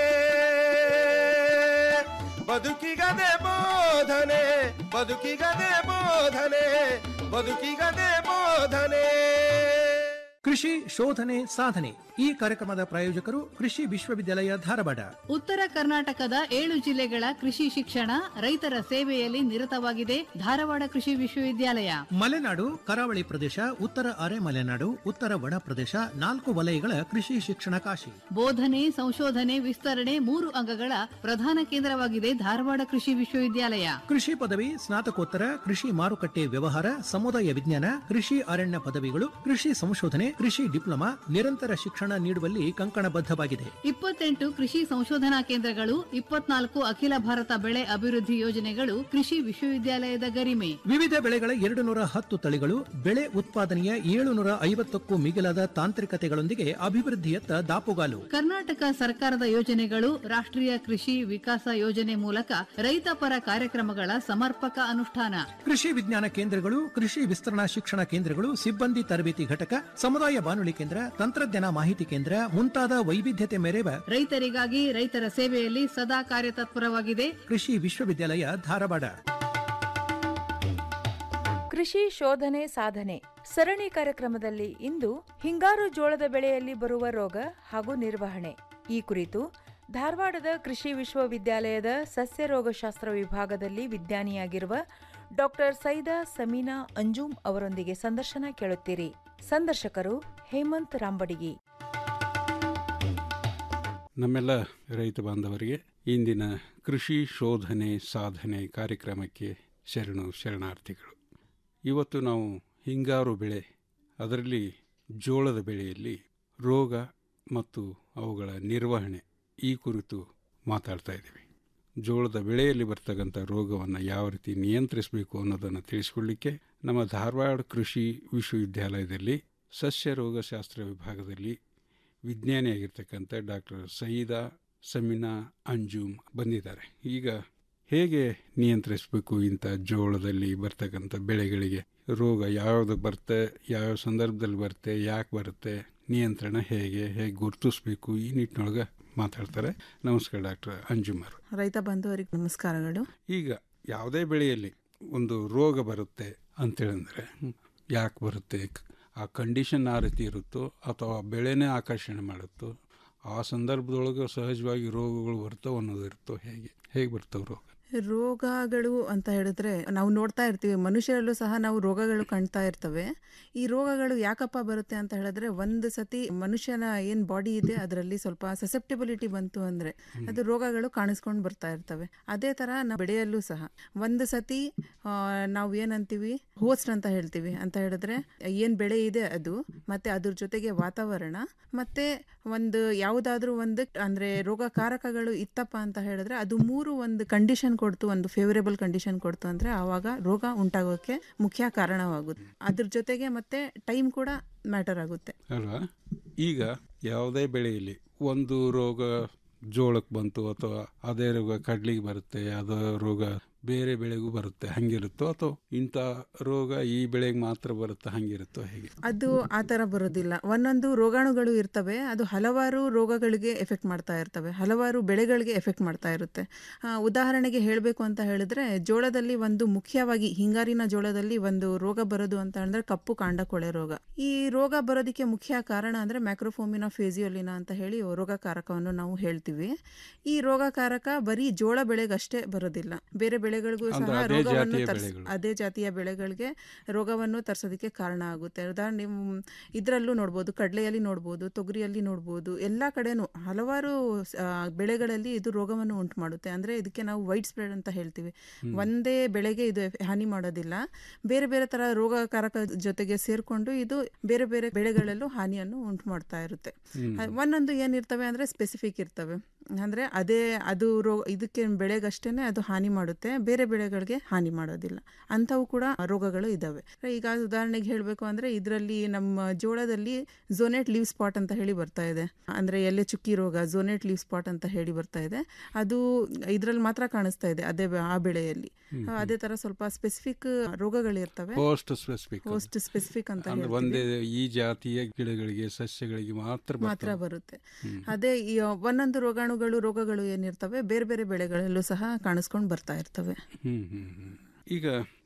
ಬದುಕಿಗದೆ ಬೋಧನೆ ಬದುಕಿಗದೆ ಬೋಧನೆ ಬದುಕಿಗದೆ ಬೋಧನೆ ಕೃಷಿ ಶೋಧನೆ ಸಾಧನೆ ಈ ಕಾರ್ಯಕ್ರಮದ ಪ್ರಾಯೋಜಕರು ಕೃಷಿ ವಿಶ್ವವಿದ್ಯಾಲಯ ಧಾರವಾಡ ಉತ್ತರ ಕರ್ನಾಟಕದ ಏಳು ಜಿಲ್ಲೆಗಳ ಕೃಷಿ ಶಿಕ್ಷಣ ರೈತರ ಸೇವೆಯಲ್ಲಿ ನಿರತವಾಗಿದೆ ಧಾರವಾಡ ಕೃಷಿ ವಿಶ್ವವಿದ್ಯಾಲಯ ಮಲೆನಾಡು ಕರಾವಳಿ ಪ್ರದೇಶ ಉತ್ತರ ಅರೆ ಮಲೆನಾಡು ಉತ್ತರ ಒಣ ಪ್ರದೇಶ ನಾಲ್ಕು ವಲಯಗಳ ಕೃಷಿ ಶಿಕ್ಷಣ ಕಾಶಿ ಬೋಧನೆ ಸಂಶೋಧನೆ ವಿಸ್ತರಣೆ ಮೂರು ಅಂಗಗಳ ಪ್ರಧಾನ ಕೇಂದ್ರವಾಗಿದೆ ಧಾರವಾಡ ಕೃಷಿ ವಿಶ್ವವಿದ್ಯಾಲಯ ಕೃಷಿ ಪದವಿ ಸ್ನಾತಕೋತ್ತರ ಕೃಷಿ ಮಾರುಕಟ್ಟೆ ವ್ಯವಹಾರ ಸಮುದಾಯ ವಿಜ್ಞಾನ ಕೃಷಿ ಅರಣ್ಯ ಪದವಿಗಳು ಕೃಷಿ ಸಂಶೋಧನೆ ಕೃಷಿ ಡಿಪ್ಲೊಮಾ ನಿರಂತರ ಶಿಕ್ಷಣ ನೀಡುವಲ್ಲಿ ಕಂಕಣಬದ್ಧವಾಗಿದೆ ಇಪ್ಪತ್ತೆಂಟು ಕೃಷಿ ಸಂಶೋಧನಾ ಕೇಂದ್ರಗಳು ಇಪ್ಪತ್ನಾಲ್ಕು ಅಖಿಲ ಭಾರತ ಬೆಳೆ ಅಭಿವೃದ್ಧಿ ಯೋಜನೆಗಳು ಕೃಷಿ ವಿಶ್ವವಿದ್ಯಾಲಯದ ಗರಿಮೆ ವಿವಿಧ ಬೆಳೆಗಳ ಎರಡು ನೂರ ಹತ್ತು ತಳಿಗಳು ಬೆಳೆ ಉತ್ಪಾದನೆಯ ಏಳುನೂರ ಐವತ್ತಕ್ಕೂ ಮಿಗಿಲಾದ ತಾಂತ್ರಿಕತೆಗಳೊಂದಿಗೆ ಅಭಿವೃದ್ಧಿಯತ್ತ ದಾಪುಗಾಲು ಕರ್ನಾಟಕ ಸರ್ಕಾರದ ಯೋಜನೆಗಳು ರಾಷ್ಟ್ರೀಯ ಕೃಷಿ ವಿಕಾಸ ಯೋಜನೆ ಮೂಲಕ ರೈತ ಪರ ಕಾರ್ಯಕ್ರಮಗಳ ಸಮರ್ಪಕ ಅನುಷ್ಠಾನ ಕೃಷಿ ವಿಜ್ಞಾನ ಕೇಂದ್ರಗಳು ಕೃಷಿ ವಿಸ್ತರಣಾ ಶಿಕ್ಷಣ ಕೇಂದ್ರಗಳು ಸಿಬ್ಬಂದಿ ತರಬೇತಿ ಘಟಕ ಸಮುದಾಯ ಬಾನುಲಿ ಕೇಂದ್ರ ತಂತ್ರಜ್ಞಾನ ಮಾಹಿತಿ ಕೇಂದ್ರ ಮುಂತಾದ ವೈವಿಧ್ಯತೆ ಮೆರೆವ ರೈತರಿಗಾಗಿ ರೈತರ ಸೇವೆಯಲ್ಲಿ ಸದಾ ಕಾರ್ಯತತ್ಪರವಾಗಿದೆ ಕೃಷಿ ವಿಶ್ವವಿದ್ಯಾಲಯ ಧಾರವಾಡ ಕೃಷಿ ಶೋಧನೆ ಸಾಧನೆ ಸರಣಿ ಕಾರ್ಯಕ್ರಮದಲ್ಲಿ ಇಂದು ಹಿಂಗಾರು ಜೋಳದ ಬೆಳೆಯಲ್ಲಿ ಬರುವ ರೋಗ ಹಾಗೂ ನಿರ್ವಹಣೆ ಈ ಕುರಿತು ಧಾರವಾಡದ ಕೃಷಿ ವಿಶ್ವವಿದ್ಯಾಲಯದ ಸಸ್ಯ ರೋಗಶಾಸ್ತ್ರ ವಿಭಾಗದಲ್ಲಿ ವಿಜ್ಞಾನಿಯಾಗಿರುವ ಡಾಕ್ಟರ್ ಸೈದಾ ಸಮೀನಾ ಅಂಜುಮ್ ಅವರೊಂದಿಗೆ ಸಂದರ್ಶನ ಕೇಳುತ್ತೀರಿ ಸಂದರ್ಶಕರು ಹೇಮಂತ್ ರಾಂಬಡಿಗಿ ನಮ್ಮೆಲ್ಲ ರೈತ ಬಾಂಧವರಿಗೆ ಇಂದಿನ ಕೃಷಿ ಶೋಧನೆ ಸಾಧನೆ ಕಾರ್ಯಕ್ರಮಕ್ಕೆ ಶರಣು ಶರಣಾರ್ಥಿಗಳು ಇವತ್ತು ನಾವು ಹಿಂಗಾರು ಬೆಳೆ ಅದರಲ್ಲಿ ಜೋಳದ ಬೆಳೆಯಲ್ಲಿ ರೋಗ ಮತ್ತು ಅವುಗಳ ನಿರ್ವಹಣೆ ಈ ಕುರಿತು ಮಾತಾಡ್ತಾ ಇದ್ದೀವಿ ಜೋಳದ ಬೆಳೆಯಲ್ಲಿ ಬರ್ತಕ್ಕಂಥ ರೋಗವನ್ನು ಯಾವ ರೀತಿ ನಿಯಂತ್ರಿಸಬೇಕು ಅನ್ನೋದನ್ನು ತಿಳಿಸ್ಕೊಳ್ಳಿಕ್ಕೆ ನಮ್ಮ ಧಾರವಾಡ ಕೃಷಿ ವಿಶ್ವವಿದ್ಯಾಲಯದಲ್ಲಿ ಸಸ್ಯ ರೋಗಶಾಸ್ತ್ರ ವಿಭಾಗದಲ್ಲಿ ವಿಜ್ಞಾನಿಯಾಗಿರ್ತಕ್ಕಂಥ ಡಾಕ್ಟರ್ ಸಯೀದಾ ಸಮೀನಾ ಅಂಜುಮ್ ಬಂದಿದ್ದಾರೆ ಈಗ ಹೇಗೆ ನಿಯಂತ್ರಿಸಬೇಕು ಇಂಥ ಜೋಳದಲ್ಲಿ ಬರ್ತಕ್ಕಂಥ ಬೆಳೆಗಳಿಗೆ ರೋಗ ಯಾವುದು ಬರುತ್ತೆ ಯಾವ ಸಂದರ್ಭದಲ್ಲಿ ಬರುತ್ತೆ ಯಾಕೆ ಬರುತ್ತೆ ನಿಯಂತ್ರಣ ಹೇಗೆ ಹೇಗೆ ಗುರುತಿಸ್ಬೇಕು ಈ ನಿಟ್ಟಿನೊಳಗೆ ಮಾತಾಡ್ತಾರೆ ನಮಸ್ಕಾರ ಡಾಕ್ಟರ್ ಅಂಜುಮ್ ಅವರು ರೈತ ಬಂಧುವರಿಗೆ ನಮಸ್ಕಾರಗಳು ಈಗ ಯಾವುದೇ ಬೆಳೆಯಲ್ಲಿ ಒಂದು ರೋಗ ಬರುತ್ತೆ ಅಂತೇಳಿದ್ರೆ ಯಾಕೆ ಬರುತ್ತೆ ಆ ಕಂಡೀಷನ್ ಆ ರೀತಿ ಇರುತ್ತೋ ಅಥವಾ ಬೆಳೆನೇ ಆಕರ್ಷಣೆ ಮಾಡುತ್ತೋ ಆ ಸಂದರ್ಭದೊಳಗೆ ಸಹಜವಾಗಿ ರೋಗಗಳು ಬರ್ತಾವೆ ಅನ್ನೋದು ಇರುತ್ತೋ ಹೇಗೆ ಹೇಗೆ ಬರ್ತಾವೆ ರೋಗ ರೋಗಗಳು ಅಂತ ಹೇಳಿದ್ರೆ ನಾವು ನೋಡ್ತಾ ಇರ್ತೀವಿ ಮನುಷ್ಯರಲ್ಲೂ ಸಹ ನಾವು ರೋಗಗಳು ಕಾಣ್ತಾ ಇರ್ತವೆ ಈ ರೋಗಗಳು ಯಾಕಪ್ಪ ಬರುತ್ತೆ ಅಂತ ಹೇಳಿದ್ರೆ ಒಂದು ಸತಿ ಮನುಷ್ಯನ ಏನ್ ಬಾಡಿ ಇದೆ ಅದರಲ್ಲಿ ಸ್ವಲ್ಪ ಸಸೆಪ್ಟಿಬಿಲಿಟಿ ಬಂತು ಅಂದ್ರೆ ಅದು ರೋಗಗಳು ಕಾಣಿಸ್ಕೊಂಡು ಬರ್ತಾ ಇರ್ತವೆ ಅದೇ ತರ ನಾವು ಬೆಳೆಯಲ್ಲೂ ಸಹ ಒಂದು ಸತಿ ಆ, ನಾವು ಏನಂತೀವಿ ಹೋಸ್ಟ್ ಅಂತ ಹೇಳ್ತೀವಿ ಅಂತ ಹೇಳಿದ್ರೆ ಏನ್ ಬೆಳೆ ಇದೆ ಅದು ಮತ್ತೆ ಅದ್ರ ಜೊತೆಗೆ ವಾತಾವರಣ ಮತ್ತೆ ಒಂದು ಯಾವುದಾದ್ರೂ ಒಂದು ಅಂದ್ರೆ ರೋಗಕಾರಕಗಳು ಇತ್ತಪ್ಪ ಅಂತ ಹೇಳಿದ್ರೆ ಅದು ಮೂರು ಒಂದು ಕಂಡೀಷನ್ ಕೊಡ್ತು ಒಂದು ಫೇವರೇಬಲ್ ಕಂಡೀಷನ್ ಕೊಡ್ತು ಅಂದ್ರೆ ಆವಾಗ ರೋಗ ಉಂಟಾಗೋಕೆ ಮುಖ್ಯ ಕಾರಣವಾಗುತ್ತೆ ಅದ್ರ ಜೊತೆಗೆ ಮತ್ತೆ ಟೈಮ್ ಕೂಡ ಮ್ಯಾಟರ್ ಆಗುತ್ತೆ ಅಲ್ವಾ ಈಗ ಯಾವುದೇ ಬೆಳೆಯಲ್ಲಿ ಒಂದು ರೋಗ ಜೋಳಕ್ಕೆ ಬಂತು ಅಥವಾ ಅದೇ ರೋಗ ಕಡ್ಲಿಗೆ ಬರುತ್ತೆ ಅದು ರೋಗ ಬೇರೆ ಬೆಳೆಗೂ ಬರುತ್ತೆ ಹಂಗಿರುತ್ತೋ ಅಥವಾ ಇಂಥ ರೋಗ ಈ ಬೆಳೆಗೆ ಮಾತ್ರ ಬರುತ್ತೆ ಹಂಗಿರುತ್ತೋ ಹೇಗೆ ಅದು ಆ ಥರ ಬರೋದಿಲ್ಲ ಒಂದೊಂದು ರೋಗಾಣುಗಳು ಇರ್ತವೆ ಅದು ಹಲವಾರು ರೋಗಗಳಿಗೆ ಎಫೆಕ್ಟ್ ಮಾಡ್ತಾ ಇರ್ತವೆ ಹಲವಾರು ಬೆಳೆಗಳಿಗೆ ಎಫೆಕ್ಟ್ ಮಾಡ್ತಾ ಇರುತ್ತೆ ಆ, ಉದಾಹರಣೆಗೆ ಹೇಳಬೇಕು ಅಂತ ಹೇಳಿದ್ರೆ ಜೋಳದಲ್ಲಿ ಒಂದು ಮುಖ್ಯವಾಗಿ ಹಿಂಗಾರಿನ ಜೋಳದಲ್ಲಿ ಒಂದು ರೋಗ ಬರೋದು ಅಂತ ಹೇಳಿದ್ರೆ ಕಪ್ಪು ಕಾಂಡ ಕೊಳೆ ರೋಗ ಈ ರೋಗ ಬರೋದಕ್ಕೆ ಮುಖ್ಯ ಕಾರಣ ಅಂದ್ರೆ ಮ್ಯಾಕ್ರೋಫೋಮಿನ ಫೇಸಿಯೋಲಿನ ಅಂತ ಹೇಳಿ ರೋಗಕಾರಕವನ್ನು ನಾವು ಹೇಳ್ತೀವಿ ಈ ರೋಗಕಾರಕ ಬರೀ ಜೋಳ ಬೆಳೆಗಷ್ಟೇ ಬರೋದಿಲ್ಲ ಬೇರೆ ಬೆಳೆಗಳಿಗೂ ಅಂದ್ರೆ ಸಹ ಅದೇ ರೋಗವನ್ನು ಜಾತಿಯ ತರ್ಸ್ ಬೆಳೆಗಳು. ಅದೇ ಜಾತಿಯ ಬೆಳೆಗಳಿಗೆ ರೋಗವನ್ನು ತರಿಸೋದಕ್ಕೆ ಕಾರಣ ಆಗುತ್ತೆ ಉದಾಹರಣೆ ನೀವು ಇದರಲ್ಲೂ ನೋಡ್ಬೋದು ಕಡಲೆಯಲ್ಲಿ ನೋಡ್ಬೋದು ತೊಗರಿಯಲ್ಲಿ ನೋಡ್ಬೋದು ಎಲ್ಲ ಕಡೆನೂ ಹಲವಾರು ಆ, ಬೆಳೆಗಳಲ್ಲಿ ಇದು ರೋಗವನ್ನು ಉಂಟು ಮಾಡುತ್ತೆ ಅಂದರೆ ಇದಕ್ಕೆ ನಾವು ವೈಟ್ ಸ್ಪ್ರೆಡ್ ಅಂತ ಹೇಳ್ತೀವಿ ಹ್ಮ್. ಒಂದೇ ಬೆಳೆಗೆ ಇದು ಎಫ್- ಹಾನಿ ಮಾಡೋದಿಲ್ಲ ಬೇರೆ ಬೇರೆ ಥರ ರೋಗಕಾರಕ ಜೊತೆಗೆ ಸೇರಿಕೊಂಡು ಇದು ಬೇರೆ ಬೇರೆ ಬೆಳೆಗಳಲ್ಲೂ ಹಾನಿಯನ್ನು ಉಂಟು ಮಾಡ್ತಾ ಇರುತ್ತೆ ಹ್ಮ್. ಅಹ್, ಒಂದೊಂದು ಏನಿರ್ತವೆ ಅಂದರೆ ಸ್ಪೆಸಿಫಿಕ್ ಇರ್ತವೆ ಅಂದರೆ ಅದೇ ಅದು ರೋ ಇದಕ್ಕೆ ಬೆಳೆಗಷ್ಟೇ ಅದು ಹಾನಿ ಮಾಡುತ್ತೆ ಬೇರೆ ಬೆಳೆಗಳಿಗೆ ಹಾನಿ ಮಾಡೋದಿಲ್ಲ ಅಂಥವು ಕೂಡ ರೋಗಗಳು ಇದ್ದಾವೆ ಈಗ ಉದಾಹರಣೆಗೆ ಹೇಳಬೇಕು ಅಂದರೆ ಇದರಲ್ಲಿ ನಮ್ಮ ಜೋಳದಲ್ಲಿ ಝೋನೆಟ್ ಲೀವ್ ಸ್ಪಾಟ್ ಅಂತ ಹೇಳಿ ಬರ್ತಾ ಇದೆ ಅಂದರೆ ಎಲೆ ಚುಕ್ಕಿ ರೋಗ ಝೋನೆಟ್ ಲೀವ್ ಸ್ಪಾಟ್ ಅಂತ ಹೇಳಿ ಬರ್ತಾ ಇದೆ ಅದು ಇದರಲ್ಲಿ ಮಾತ್ರ ಕಾಣಿಸ್ತಾ ಇದೆ ಅದೇ ಬೆ- ಆ ಬೆಳೆಯಲ್ಲಿ ಹ್ಮ್, ಅಹ್, ಅದೇ ಥರ ಸ್ವಲ್ಪ ಸ್ಪೆಸಿಫಿಕ್ ರೋಗಗಳಿರ್ತವೆ ಹೋಸ್ಟ್ ಸ್ಪೆಸಿಫಿಕ್ ಹೋಸ್ಟ್ ಸ್ಪೆಸಿಫಿಕ್ ಅಂತ ಅಂದ್ರೆ ಹೇಳ್ತೀವಿ. ಒಂದೇ ಈ ಜಾತಿಯ ಗಿಡಗಳಿಗೆ ಸಸ್ಯಗಳಿಗೆ ಮಾತ್ರ ಮಾತ್ರ ಬರ್ತವೆ. ಬರುತ್ತೆ ಹ್ಮ್. ಅದೇ ಈ ಒಂದೊಂದು ರೋಗಾಣುಗಳು ರೋಗಗಳು ಏನಿರ್ತವೆ ಬೇರೆ ಬೇರೆ ಬೆಳೆಗಳಲ್ಲೂ ಸಹ ಕಾಣಿಸ್ಕೊಂಡು ಬರ್ತಾ ಇರ್ತವೆ ಹ್ಮ್ ಹ್ಮ್ ಹ್ಮ್. ಈಗ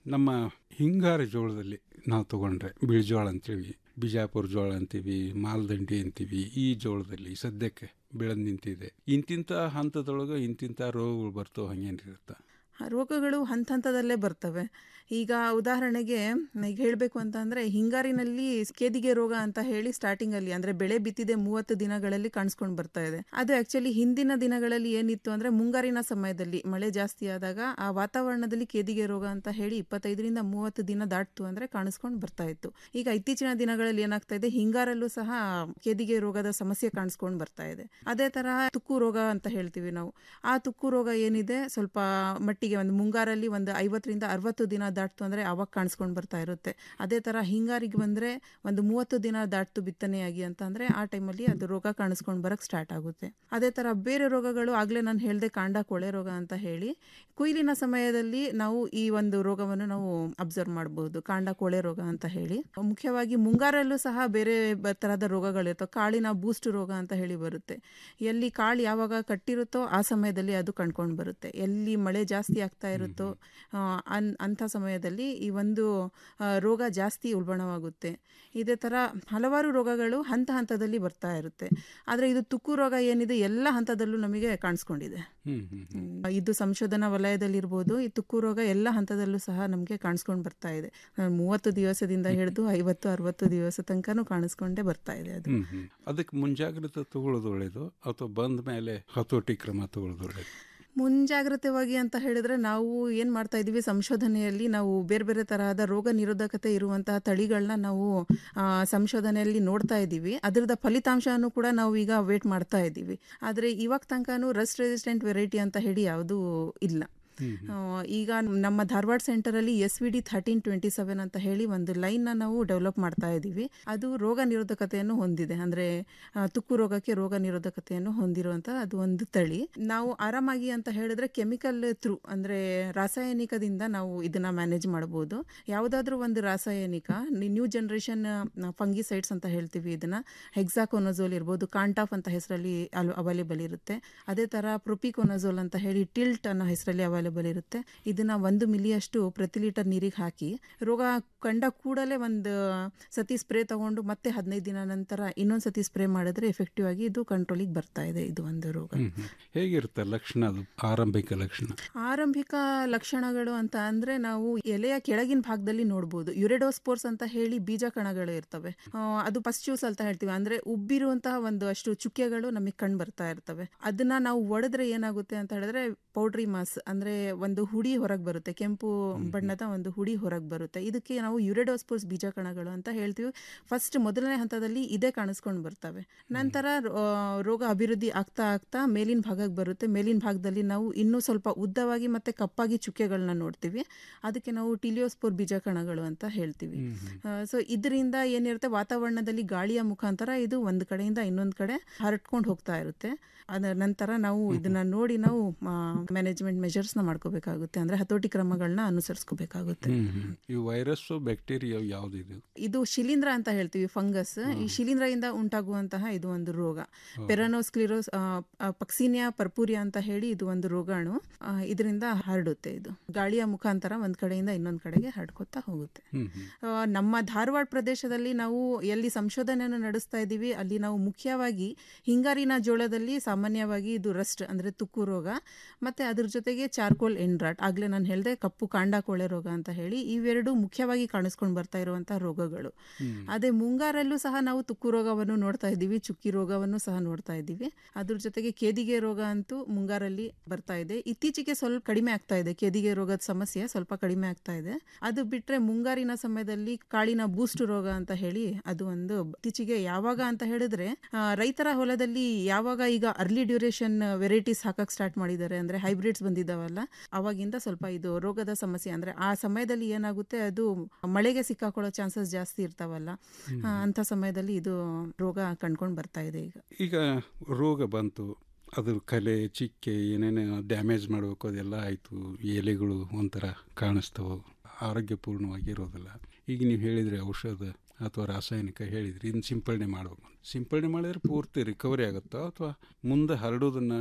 ನಮ್ಮ ಹಿಂಗಾರ ಜೋಳದಲ್ಲಿ ನಾವು ತಗೊಂಡ್ರೆ ಬಿಳಿಜೋಳ ಅಂತೀವಿ ಬಿಜಾಪುರ ಜೋಳ ಅಂತೀವಿ ಮಾಲ್ದಂಡಿ ಅಂತೀವಿ ಈ ಜೋಳದಲ್ಲಿ ಸದ್ಯಕ್ಕೆ ಬೆಳೆದು ನಿಂತಿದೆ ಇಂತಿಂಥ ಹಂತದೊಳಗೆ ಇಂತಿಂಥ ರೋಗಗಳು ಬರ್ತವೆ ಹಂಗೇನಿರುತ್ತ ಆ ರೋಗಗಳು ಹಂತ ಹಂತದಲ್ಲೇ ಬರ್ತವೆ ಈಗ ಉದಾಹರಣೆಗೆ ಈಗ ಹೇಳಬೇಕು ಅಂತ ಅಂದರೆ ಹಿಂಗಾರಿನಲ್ಲಿ ಕೇದಿಗೆ ರೋಗ ಅಂತ ಹೇಳಿ ಸ್ಟಾರ್ಟಿಂಗಲ್ಲಿ ಅಂದರೆ ಬೆಳೆ ಬಿತ್ತಿದೆ ಮೂವತ್ತು ದಿನಗಳಲ್ಲಿ ಕಾಣಿಸ್ಕೊಂಡು ಬರ್ತಾ ಇದೆ ಅದು ಆ್ಯಕ್ಚುಲಿ ಹಿಂದಿನ ದಿನಗಳಲ್ಲಿ ಏನಿತ್ತು ಅಂದರೆ ಮುಂಗಾರಿನ ಸಮಯದಲ್ಲಿ ಮಳೆ ಜಾಸ್ತಿ ಆದಾಗ ಆ ವಾತಾವರಣದಲ್ಲಿ ಕೇದಿಗೆ ರೋಗ ಅಂತ ಹೇಳಿ ಇಪ್ಪತ್ತೈದರಿಂದ ಮೂವತ್ತು ದಿನ ದಾಟ್ತು ಅಂದರೆ ಕಾಣಿಸ್ಕೊಂಡು ಬರ್ತಾ ಇತ್ತು ಈಗ ಇತ್ತೀಚಿನ ದಿನಗಳಲ್ಲಿ ಏನಾಗ್ತಾ ಇದೆ ಹಿಂಗಾರಲ್ಲೂ ಸಹ ಕೇದಿಗೆ ರೋಗದ ಸಮಸ್ಯೆ ಕಾಣಿಸ್ಕೊಂಡು ಬರ್ತಾ ಇದೆ ಅದೇ ತರಹ ತುಕ್ಕು ರೋಗ ಅಂತ ಹೇಳ್ತೀವಿ ನಾವು ಆ ತುಕ್ಕು ರೋಗ ಏನಿದೆ ಸ್ವಲ್ಪ ಮಟ್ಟಿಗೆ ಒಂದು ಮುಂಗಾರಲ್ಲಿ ಒಂದು ಐವತ್ತರಿಂದ ಅರವತ್ತು ದಿನ ದಾಟ್ತು ಅಂದರೆ ಅವಾಗ ಕಾಣಿಸ್ಕೊಂಡು ಬರ್ತಾ ಇರುತ್ತೆ ಅದೇ ಥರ ಹಿಂಗಾರಿಗೆ ಬಂದರೆ ಒಂದು ಮೂವತ್ತು ದಿನ ದಾಟ್ತು ಬಿತ್ತನೆಯಾಗಿ ಅಂತ ಅಂದರೆ ಆ ಟೈಮಲ್ಲಿ ಅದು ರೋಗ ಕಾಣಿಸ್ಕೊಂಡು ಬರೋಕ್ಕೆ ಸ್ಟಾರ್ಟ್ ಆಗುತ್ತೆ ಅದೇ ಥರ ಬೇರೆ ರೋಗಗಳು ಆಗಲೇ ನಾನು ಹೇಳಿದೆ ಕಾಂಡ ಕೊಳೆ ರೋಗ ಅಂತ ಹೇಳಿ ಕೊಯ್ಲಿನ ಸಮಯದಲ್ಲಿ ನಾವು ಈ ಒಂದು ರೋಗವನ್ನು ನಾವು ಅಬ್ಸರ್ವ್ ಮಾಡಬಹುದು ಕಾಂಡ ಕೊಳೆ ರೋಗ ಅಂತ ಹೇಳಿ ಮುಖ್ಯವಾಗಿ ಮುಂಗಾರಲ್ಲೂ ಸಹ ಬೇರೆ ಬ- ತರಹದ ರೋಗಗಳಿರ್ತವೆ ಕಾಳಿನ ಬೂಸ್ಟ್ ರೋಗ ಅಂತ ಹೇಳಿ ಬರುತ್ತೆ ಎಲ್ಲಿ ಕಾಳು ಯಾವಾಗ ಕಟ್ಟಿರುತ್ತೋ ಆ ಸಮಯದಲ್ಲಿ ಅದು ಕಂಡ್ಕೊಂಡು ಬರುತ್ತೆ ಎಲ್ಲಿ ಮಳೆ ಜಾಸ್ತಿ ಆಗ್ತಾ ಇರುತ್ತೋ ಆ, ಅನ್ ಅಂಥ ಸಮಯದಲ್ಲಿ ಈ ಒಂದು ಆ, ರೋಗ ಜಾಸ್ತಿ ಉಲ್ಬಣವಾಗುತ್ತೆ ಇದೇ ಥರ ಹಲವಾರು ರೋಗಗಳು ಹಂತ ಹಂತದಲ್ಲಿ ಬರ್ತಾ ಇರುತ್ತೆ ಆದರೆ ಇದು ತುಕ್ಕು ರೋಗ ಏನಿದೆ ಎಲ್ಲ ಹಂತದಲ್ಲೂ ನಮಗೆ ಕಾಣಿಸ್ಕೊಂಡಿದೆ ಹ್ಮ್ ಹ್ಮ್ ಹ್ಮ್. ಹ್ಮ್. ಇದು ಸಂಶೋಧನಾ ವಲಯದಲ್ಲಿರ್ಬೋದು ಈ ತುಕ್ಕು ರೋಗ ಎಲ್ಲ ಹಂತದಲ್ಲೂ ಸಹ ನಮಗೆ ಕಾಣಿಸ್ಕೊಂಡು ಬರ್ತಾ ಇದೆ ಆ, ಮೂವತ್ತು ದಿವಸದಿಂದ ಹಿಡಿದು ಐವತ್ತು ಅರವತ್ತು ದಿವಸ ತನಕನೂ ಕಾಣಿಸ್ಕೊಂಡೇ ಬರ್ತಾ ಇದೆ ಅದು ಹ್ಮ್ ಹ್ಮ್. ಅದಕ್ಕೆ ಮುಂಜಾಗ್ರತೆ ತಗೊಳ್ಳೋದು ಒಳ್ಳೇದು ಅಥವಾ ಬಂದ ಮೇಲೆ ಹತೋಟಿ ಕ್ರಮ ತಗೊಳ್ಳೋದು ಒಳ್ಳೇದು ಮುಂಜಾಗ್ರತೆವಾಗಿ ಅಂತ ಹೇಳಿದ್ರೆ ನಾವು ಏನು ಮಾಡ್ತಾ ಇದ್ದೀವಿ ಸಂಶೋಧನೆಯಲ್ಲಿ ನಾವು ಬೇರೆ ಬೇರೆ ತರಹದ ರೋಗ ನಿರೋಧಕತೆ ಇರುವಂತಹ ತಳಿಗಳನ್ನ ನಾವು ಆ, ಸಂಶೋಧನೆಯಲ್ಲಿ ನೋಡ್ತಾ ಇದ್ದೀವಿ ಅದರದ ಫಲಿತಾಂಶನೂ ಕೂಡ ನಾವು ಈಗ ವೇಟ್ ಮಾಡ್ತಾ ಇದ್ದೀವಿ ಆದರೆ ಇವಾಗ ತನಕನೂ ರಸ್ಟ್ ರೆಸಿಸ್ಟೆಂಟ್ ವೆರೈಟಿ ಅಂತ ಹೇಳಿ ಯಾವುದೂ ಇಲ್ಲ ಆ, ಈಗ ನಮ್ಮ ಧಾರವಾಡ ಸೆಂಟರಲ್ಲಿ S V D thirteen twenty seven ಅಂತ ಹೇಳಿ ಒಂದು ಲೈನ್ನ ನಾವು ಡೆವಲಪ್ ಮಾಡ್ತಾ ಇದ್ದೀವಿ ಅದು ರೋಗ ನಿರೋಧಕತೆಯನ್ನು ಹೊಂದಿದೆ ಅಂದರೆ ತುಕ್ಕು ರೋಗಕ್ಕೆ ರೋಗ ನಿರೋಧಕತೆಯನ್ನು ಹೊಂದಿರುವಂಥ ಅದು ಒಂದು ತಳಿ ನಾವು ಆರಾಮಾಗಿ ಅಂತ ಹೇಳಿದ್ರೆ ಕೆಮಿಕಲ್ ಥ್ರೂ ಅಂದರೆ ರಾಸಾಯನಿಕದಿಂದ ನಾವು ಇದನ್ನ ಮ್ಯಾನೇಜ್ ಮಾಡ್ಬೋದು ಯಾವುದಾದ್ರೂ ಒಂದು ರಾಸಾಯನಿಕ ನ್ಯೂ ಜನ್ರೇಷನ್ ಫಂಗಿಸೈಡ್ಸ್ ಅಂತ ಹೇಳ್ತೀವಿ ಇದನ್ನ ಹೆಕ್ಸಾಕೋನಜೋಲ್ ಇರ್ಬೋದು ಕಾಂಟಾಫ್ ಅಂತ ಹೆಸರಲ್ಲಿ ಅವೈಲೇಬಲ್ ಇರುತ್ತೆ ಅದೇ ಥರ ಪ್ರೊಪಿಕೋನಜೋಲ್ ಅಂತ ಹೇಳಿ ಟಿಲ್ಟ್ ಅನ್ನೋ ಹೆಸರಲ್ಲಿ ಅವೈಲೇಬಲ್ ಇರುತ್ತೆ ಇದನ್ನ ಒಂದು ಮಿಲಿಯಷ್ಟು ಪ್ರತಿ ಲೀಟರ್ ನೀರಿಗೆ ಹಾಕಿ ರೋಗ ಕಂಡ ಕೂಡಲೇ ಒಂದು ಸತಿ ಸ್ಪ್ರೇ ತಗೊಂಡು ಮತ್ತೆ ಹದಿನೈದು ದಿನ ನಂತರ ಇನ್ನೊಂದು ಸತಿ ಸ್ಪ್ರೇ ಮಾಡಿದ್ರೆ ಎಫೆಕ್ಟಿವ್ ಆಗಿ ಇದು ಕಂಟ್ರೋಲಿಗೆ ಬರ್ತಾ ಇದೆ ಇದು ಒಂದು ರೋಗ ಹ್ಮ್ ಹ್ಮ್. ಹೇಗಿರುತ್ತೆ ಲಕ್ಷಣ ಅದು ಆರಂಭಿಕ ಲಕ್ಷಣ ಆರಂಭಿಕ ಲಕ್ಷಣಗಳು ಅಂತ ಅಂದ್ರೆ ನಾವು ಎಲೆಯ ಕೆಳಗಿನ ಭಾಗದಲ್ಲಿ ನೋಡ್ಬೋದು ಯುರೆಡೋಸ್ಪೋರ್ಸ್ ಅಂತ ಹೇಳಿ ಬೀಜ ಕಣಗಳು ಇರ್ತವೆ ಆ, ಅದು ಪಸ್ಟ್ಯೂಸ್ ಅಂತ ಹೇಳ್ತೀವಿ ಅಂದ್ರೆ ಉಬ್ಬಿರುವಂತಹ ಒಂದು ಅಷ್ಟು ಚುಕ್ಕೆಗಳು ನಮಗೆ ಕಂಡು ಬರ್ತಾ ಇರ್ತವೆ ಅದನ್ನ ನಾವು ಒಡೆದ್ರೆ ಏನಾಗುತ್ತೆ ಅಂತ ಹೇಳಿದ್ರೆ ಪೌಡ್ರಿ ಮಾಸ್ ಅಂದ್ರೆ ಒಂದು ಹುಡಿ ಹೊರಗೆ ಬರುತ್ತೆ ಕೆಂಪು ಬಣ್ಣದ ಒಂದು ಹುಡಿ ಹೊರಗೆ ಬರುತ್ತೆ ಇದಕ್ಕೆ ನಾವು ಯುರೆಡೋಸ್ಪೋರ್ಸ್ ಬೀಜ ಕಣಗಳು ಅಂತ ಹೇಳ್ತೀವಿ ಫಸ್ಟ್ ಮೊದಲನೇ ಹಂತದಲ್ಲಿ ಇದೇ ಕಾಣಿಸ್ಕೊಂಡು ಬರ್ತವೆ ನಂತರ ಆ, ರೋಗ ಅಭಿವೃದ್ಧಿ ಆಗ್ತಾ ಆಗ್ತಾ ಮೇಲಿನ ಭಾಗಕ್ಕೆ ಬರುತ್ತೆ ಮೇಲಿನ ಭಾಗದಲ್ಲಿ ನಾವು ಇನ್ನೂ ಸ್ವಲ್ಪ ಉದ್ದವಾಗಿ ಮತ್ತೆ ಕಪ್ಪಾಗಿ ಚುಕ್ಕೆಗಳನ್ನ ನೋಡ್ತೀವಿ ಅದಕ್ಕೆ ನಾವು ಟಿಲಿಯೋಸ್ಪೋರ್ ಬೀಜ ಕಣಗಳು ಅಂತ ಹೇಳ್ತೀವಿ ಸೊ ಇದರಿಂದ ಏನಿರುತ್ತೆ ವಾತಾವರಣದಲ್ಲಿ ಗಾಳಿಯ ಮುಖಾಂತರ ಇದು ಒಂದು ಕಡೆಯಿಂದ ಇನ್ನೊಂದು ಕಡೆ ಹರಟ್ಕೊಂಡು ಹೋಗ್ತಾ ಇರುತ್ತೆ ಅದರ ನಂತರ ನಾವು ಇದನ್ನ ನೋಡಿ ನಾವು ಮ್ಯಾನೇಜ್ಮೆಂಟ್ ಮೆಜರ್ಸ್ನ ಮಾಡ್ಕೋಬೇಕಾಗುತ್ತೆ ಅಂದ್ರೆ ಹತೋಟಿ ಕ್ರಮಗಳನ್ನ ಅನುಸರಿಸ್ಕೋಬೇಕಾಗುತ್ತೆ ಹ್ಮ್ ಹ್ಮ್. ಈ ವೈರಸ್ಸು ಬ್ಯಾಕ್ಟೀರಿಯಾ ಯಾವ್ದಿದು ಇದು ಶಿಲೀಂಧ್ರ ಅಂತ ಹೇಳ್ತೀವಿ ಫಂಗಸ್ ಈ ಶಿಲೀಂಧ್ರದಿಂದ ಉಂಟಾಗುವಂತಹ ಇದು ಒಂದು ರೋಗ ಪೆರನೋಸ್ಕ್ಲಿರೋಸ್ ಪಕ್ಸಿನಿಯಾ ಪರ್ಪೂರಿಯಾ ಅಂತ ಹೇಳಿ ಇದು ಒಂದು ರೋಗಾಣು ಆ, ಇದರಿಂದ ಹರಡುತ್ತೆ ಇದು ಗಾಳಿಯ ಮುಖಾಂತರ ಒಂದ್ ಕಡೆಯಿಂದ ಇನ್ನೊಂದ್ ಕಡೆಗೆ ಹರಡ್ಕೊತಾ ಹೋಗುತ್ತೆ ಹ್ಮ್ ಹ್ಮ್. ಆ, ನಮ್ಮ ಧಾರವಾಡ ಪ್ರದೇಶದಲ್ಲಿ ನಾವು ಎಲ್ಲಿ ಸಂಶೋಧನೆಯನ್ನು ನಡೆಸ್ತಾ ಇದ್ದೀವಿ ಅಲ್ಲಿ ನಾವು ಮುಖ್ಯವಾಗಿ ಹಿಂಗಾರಿನ ಜೋಳದಲ್ಲಿ ಸಾಮಾನ್ಯವಾಗಿ ಇದು ರಸ್ಟ್ ಅಂದ್ರೆ ತುಕ್ಕು ರೋಗ ಮತ್ತೆ ಅದ್ರ ಜೊತೆಗೆ ಚಾರ್ಕೋಲ್ ಎಂಡ್ರಾಟ್ ಆಗ್ಲೇ ನಾನು ಹೇಳಿದೆ ಕಪ್ಪು ಕಾಂಡ ಕೊಳೆ ರೋಗ ಅಂತ ಹೇಳಿ ಇವೆರಡು ಮುಖ್ಯವಾಗಿ ಕಾಣಿಸ್ಕೊಂಡು ಬರ್ತಾ ಇರುವಂತಹ ರೋಗಗಳು ಅದೇ ಮುಂಗಾರಲ್ಲೂ ಸಹ ನಾವು ತುಕ್ಕು ರೋಗವನ್ನು ನೋಡ್ತಾ ಇದ್ದೀವಿ ಚುಕ್ಕಿ ರೋಗವನ್ನು ಸಹ ನೋಡ್ತಾ ಇದ್ದೀವಿ ಅದ್ರ ಜೊತೆಗೆ ಕೇದಿಗೆ ರೋಗ ಅಂತೂ ಮುಂಗಾರಲ್ಲಿ ಬರ್ತಾ ಇದೆ ಇತ್ತೀಚೆಗೆ ಸ್ವಲ್ಪ ಕಡಿಮೆ ಆಗ್ತಾ ಇದೆ ಕೇದಿಗೆ ರೋಗದ ಸಮಸ್ಯೆ ಸ್ವಲ್ಪ ಕಡಿಮೆ ಆಗ್ತಾ ಇದೆ ಅದು ಬಿಟ್ರೆ ಮುಂಗಾರಿನ ಸಮಯದಲ್ಲಿ ಕಾಳಿನ ಬೂಸ್ಟ್ ರೋಗ ಅಂತ ಹೇಳಿ ಅದು ಒಂದು ಇತ್ತೀಚೆಗೆ ಯಾವಾಗ ಅಂತ ಹೇಳಿದ್ರೆ ಆ, ರೈತರ ಹೊಲದಲ್ಲಿ ಯಾವಾಗ ಈಗ ಅರ್ಲಿ ಡ್ಯೂರೇಷನ್ ವೆರೈಟೀಸ್ ಹಾಕಕ್ ಸ್ಟಾರ್ಟ್ ಮಾಡಿದ್ದಾರೆ ಅಂದ್ರೆ ಹೈಬ್ರಿಡ್ಸ್ ಬಂದಿದ್ದಾವಲ್ಲ ಅವಾಗಿಂದ ಸ್ವಲ್ಪ ಇದು ರೋಗದ ಸಮಸ್ಯೆ ಅಂದ್ರೆ ಆ ಸಮಯದಲ್ಲಿ ಏನಾಗುತ್ತೆ ಅದು ಮಳೆಗೆ ಸಿಕ್ಕಾಕೊಳ್ಳೋ ಚಾನ್ಸಸ್ ಜಾಸ್ತಿ ಇರ್ತಾವಲ್ಲ ಆ, ಅಂಥ ಸಮಯದಲ್ಲಿ ಇದು ರೋಗ ಕಂಡ್ಕೊಂಡು ಬರ್ತಾ ಇದೆ ಈಗ ಈಗ ರೋಗ ಬಂತು ಅದ್ರ ಕಲೆ ಚಿಕ್ಕೆ ಏನೇನು ಡ್ಯಾಮೇಜ್ ಮಾಡಬೇಕು ಅದೆಲ್ಲ ಆಯಿತು ಎಲೆಗಳು ಒಂಥರ ಕಾಣಿಸ್ತವೆ ಆರೋಗ್ಯಪೂರ್ಣವಾಗಿ ಇರೋದಿಲ್ಲ ಈಗ ನೀವು ಹೇಳಿದ್ರಿ ಔಷಧ ಅಥವಾ ರಾಸಾಯನಿಕ ಹೇಳಿದ್ರಿ ಇದನ್ನ ಸಿಂಪಡಣೆ ಮಾಡಬೇಕು ಸಿಂಪಡಣೆ ಮಾಡಿದ್ರೆ ಪೂರ್ತಿ ರಿಕವರಿ ಆಗುತ್ತಾ ಅಥವಾ ಮುಂದೆ ಹರಡೋದನ್ನು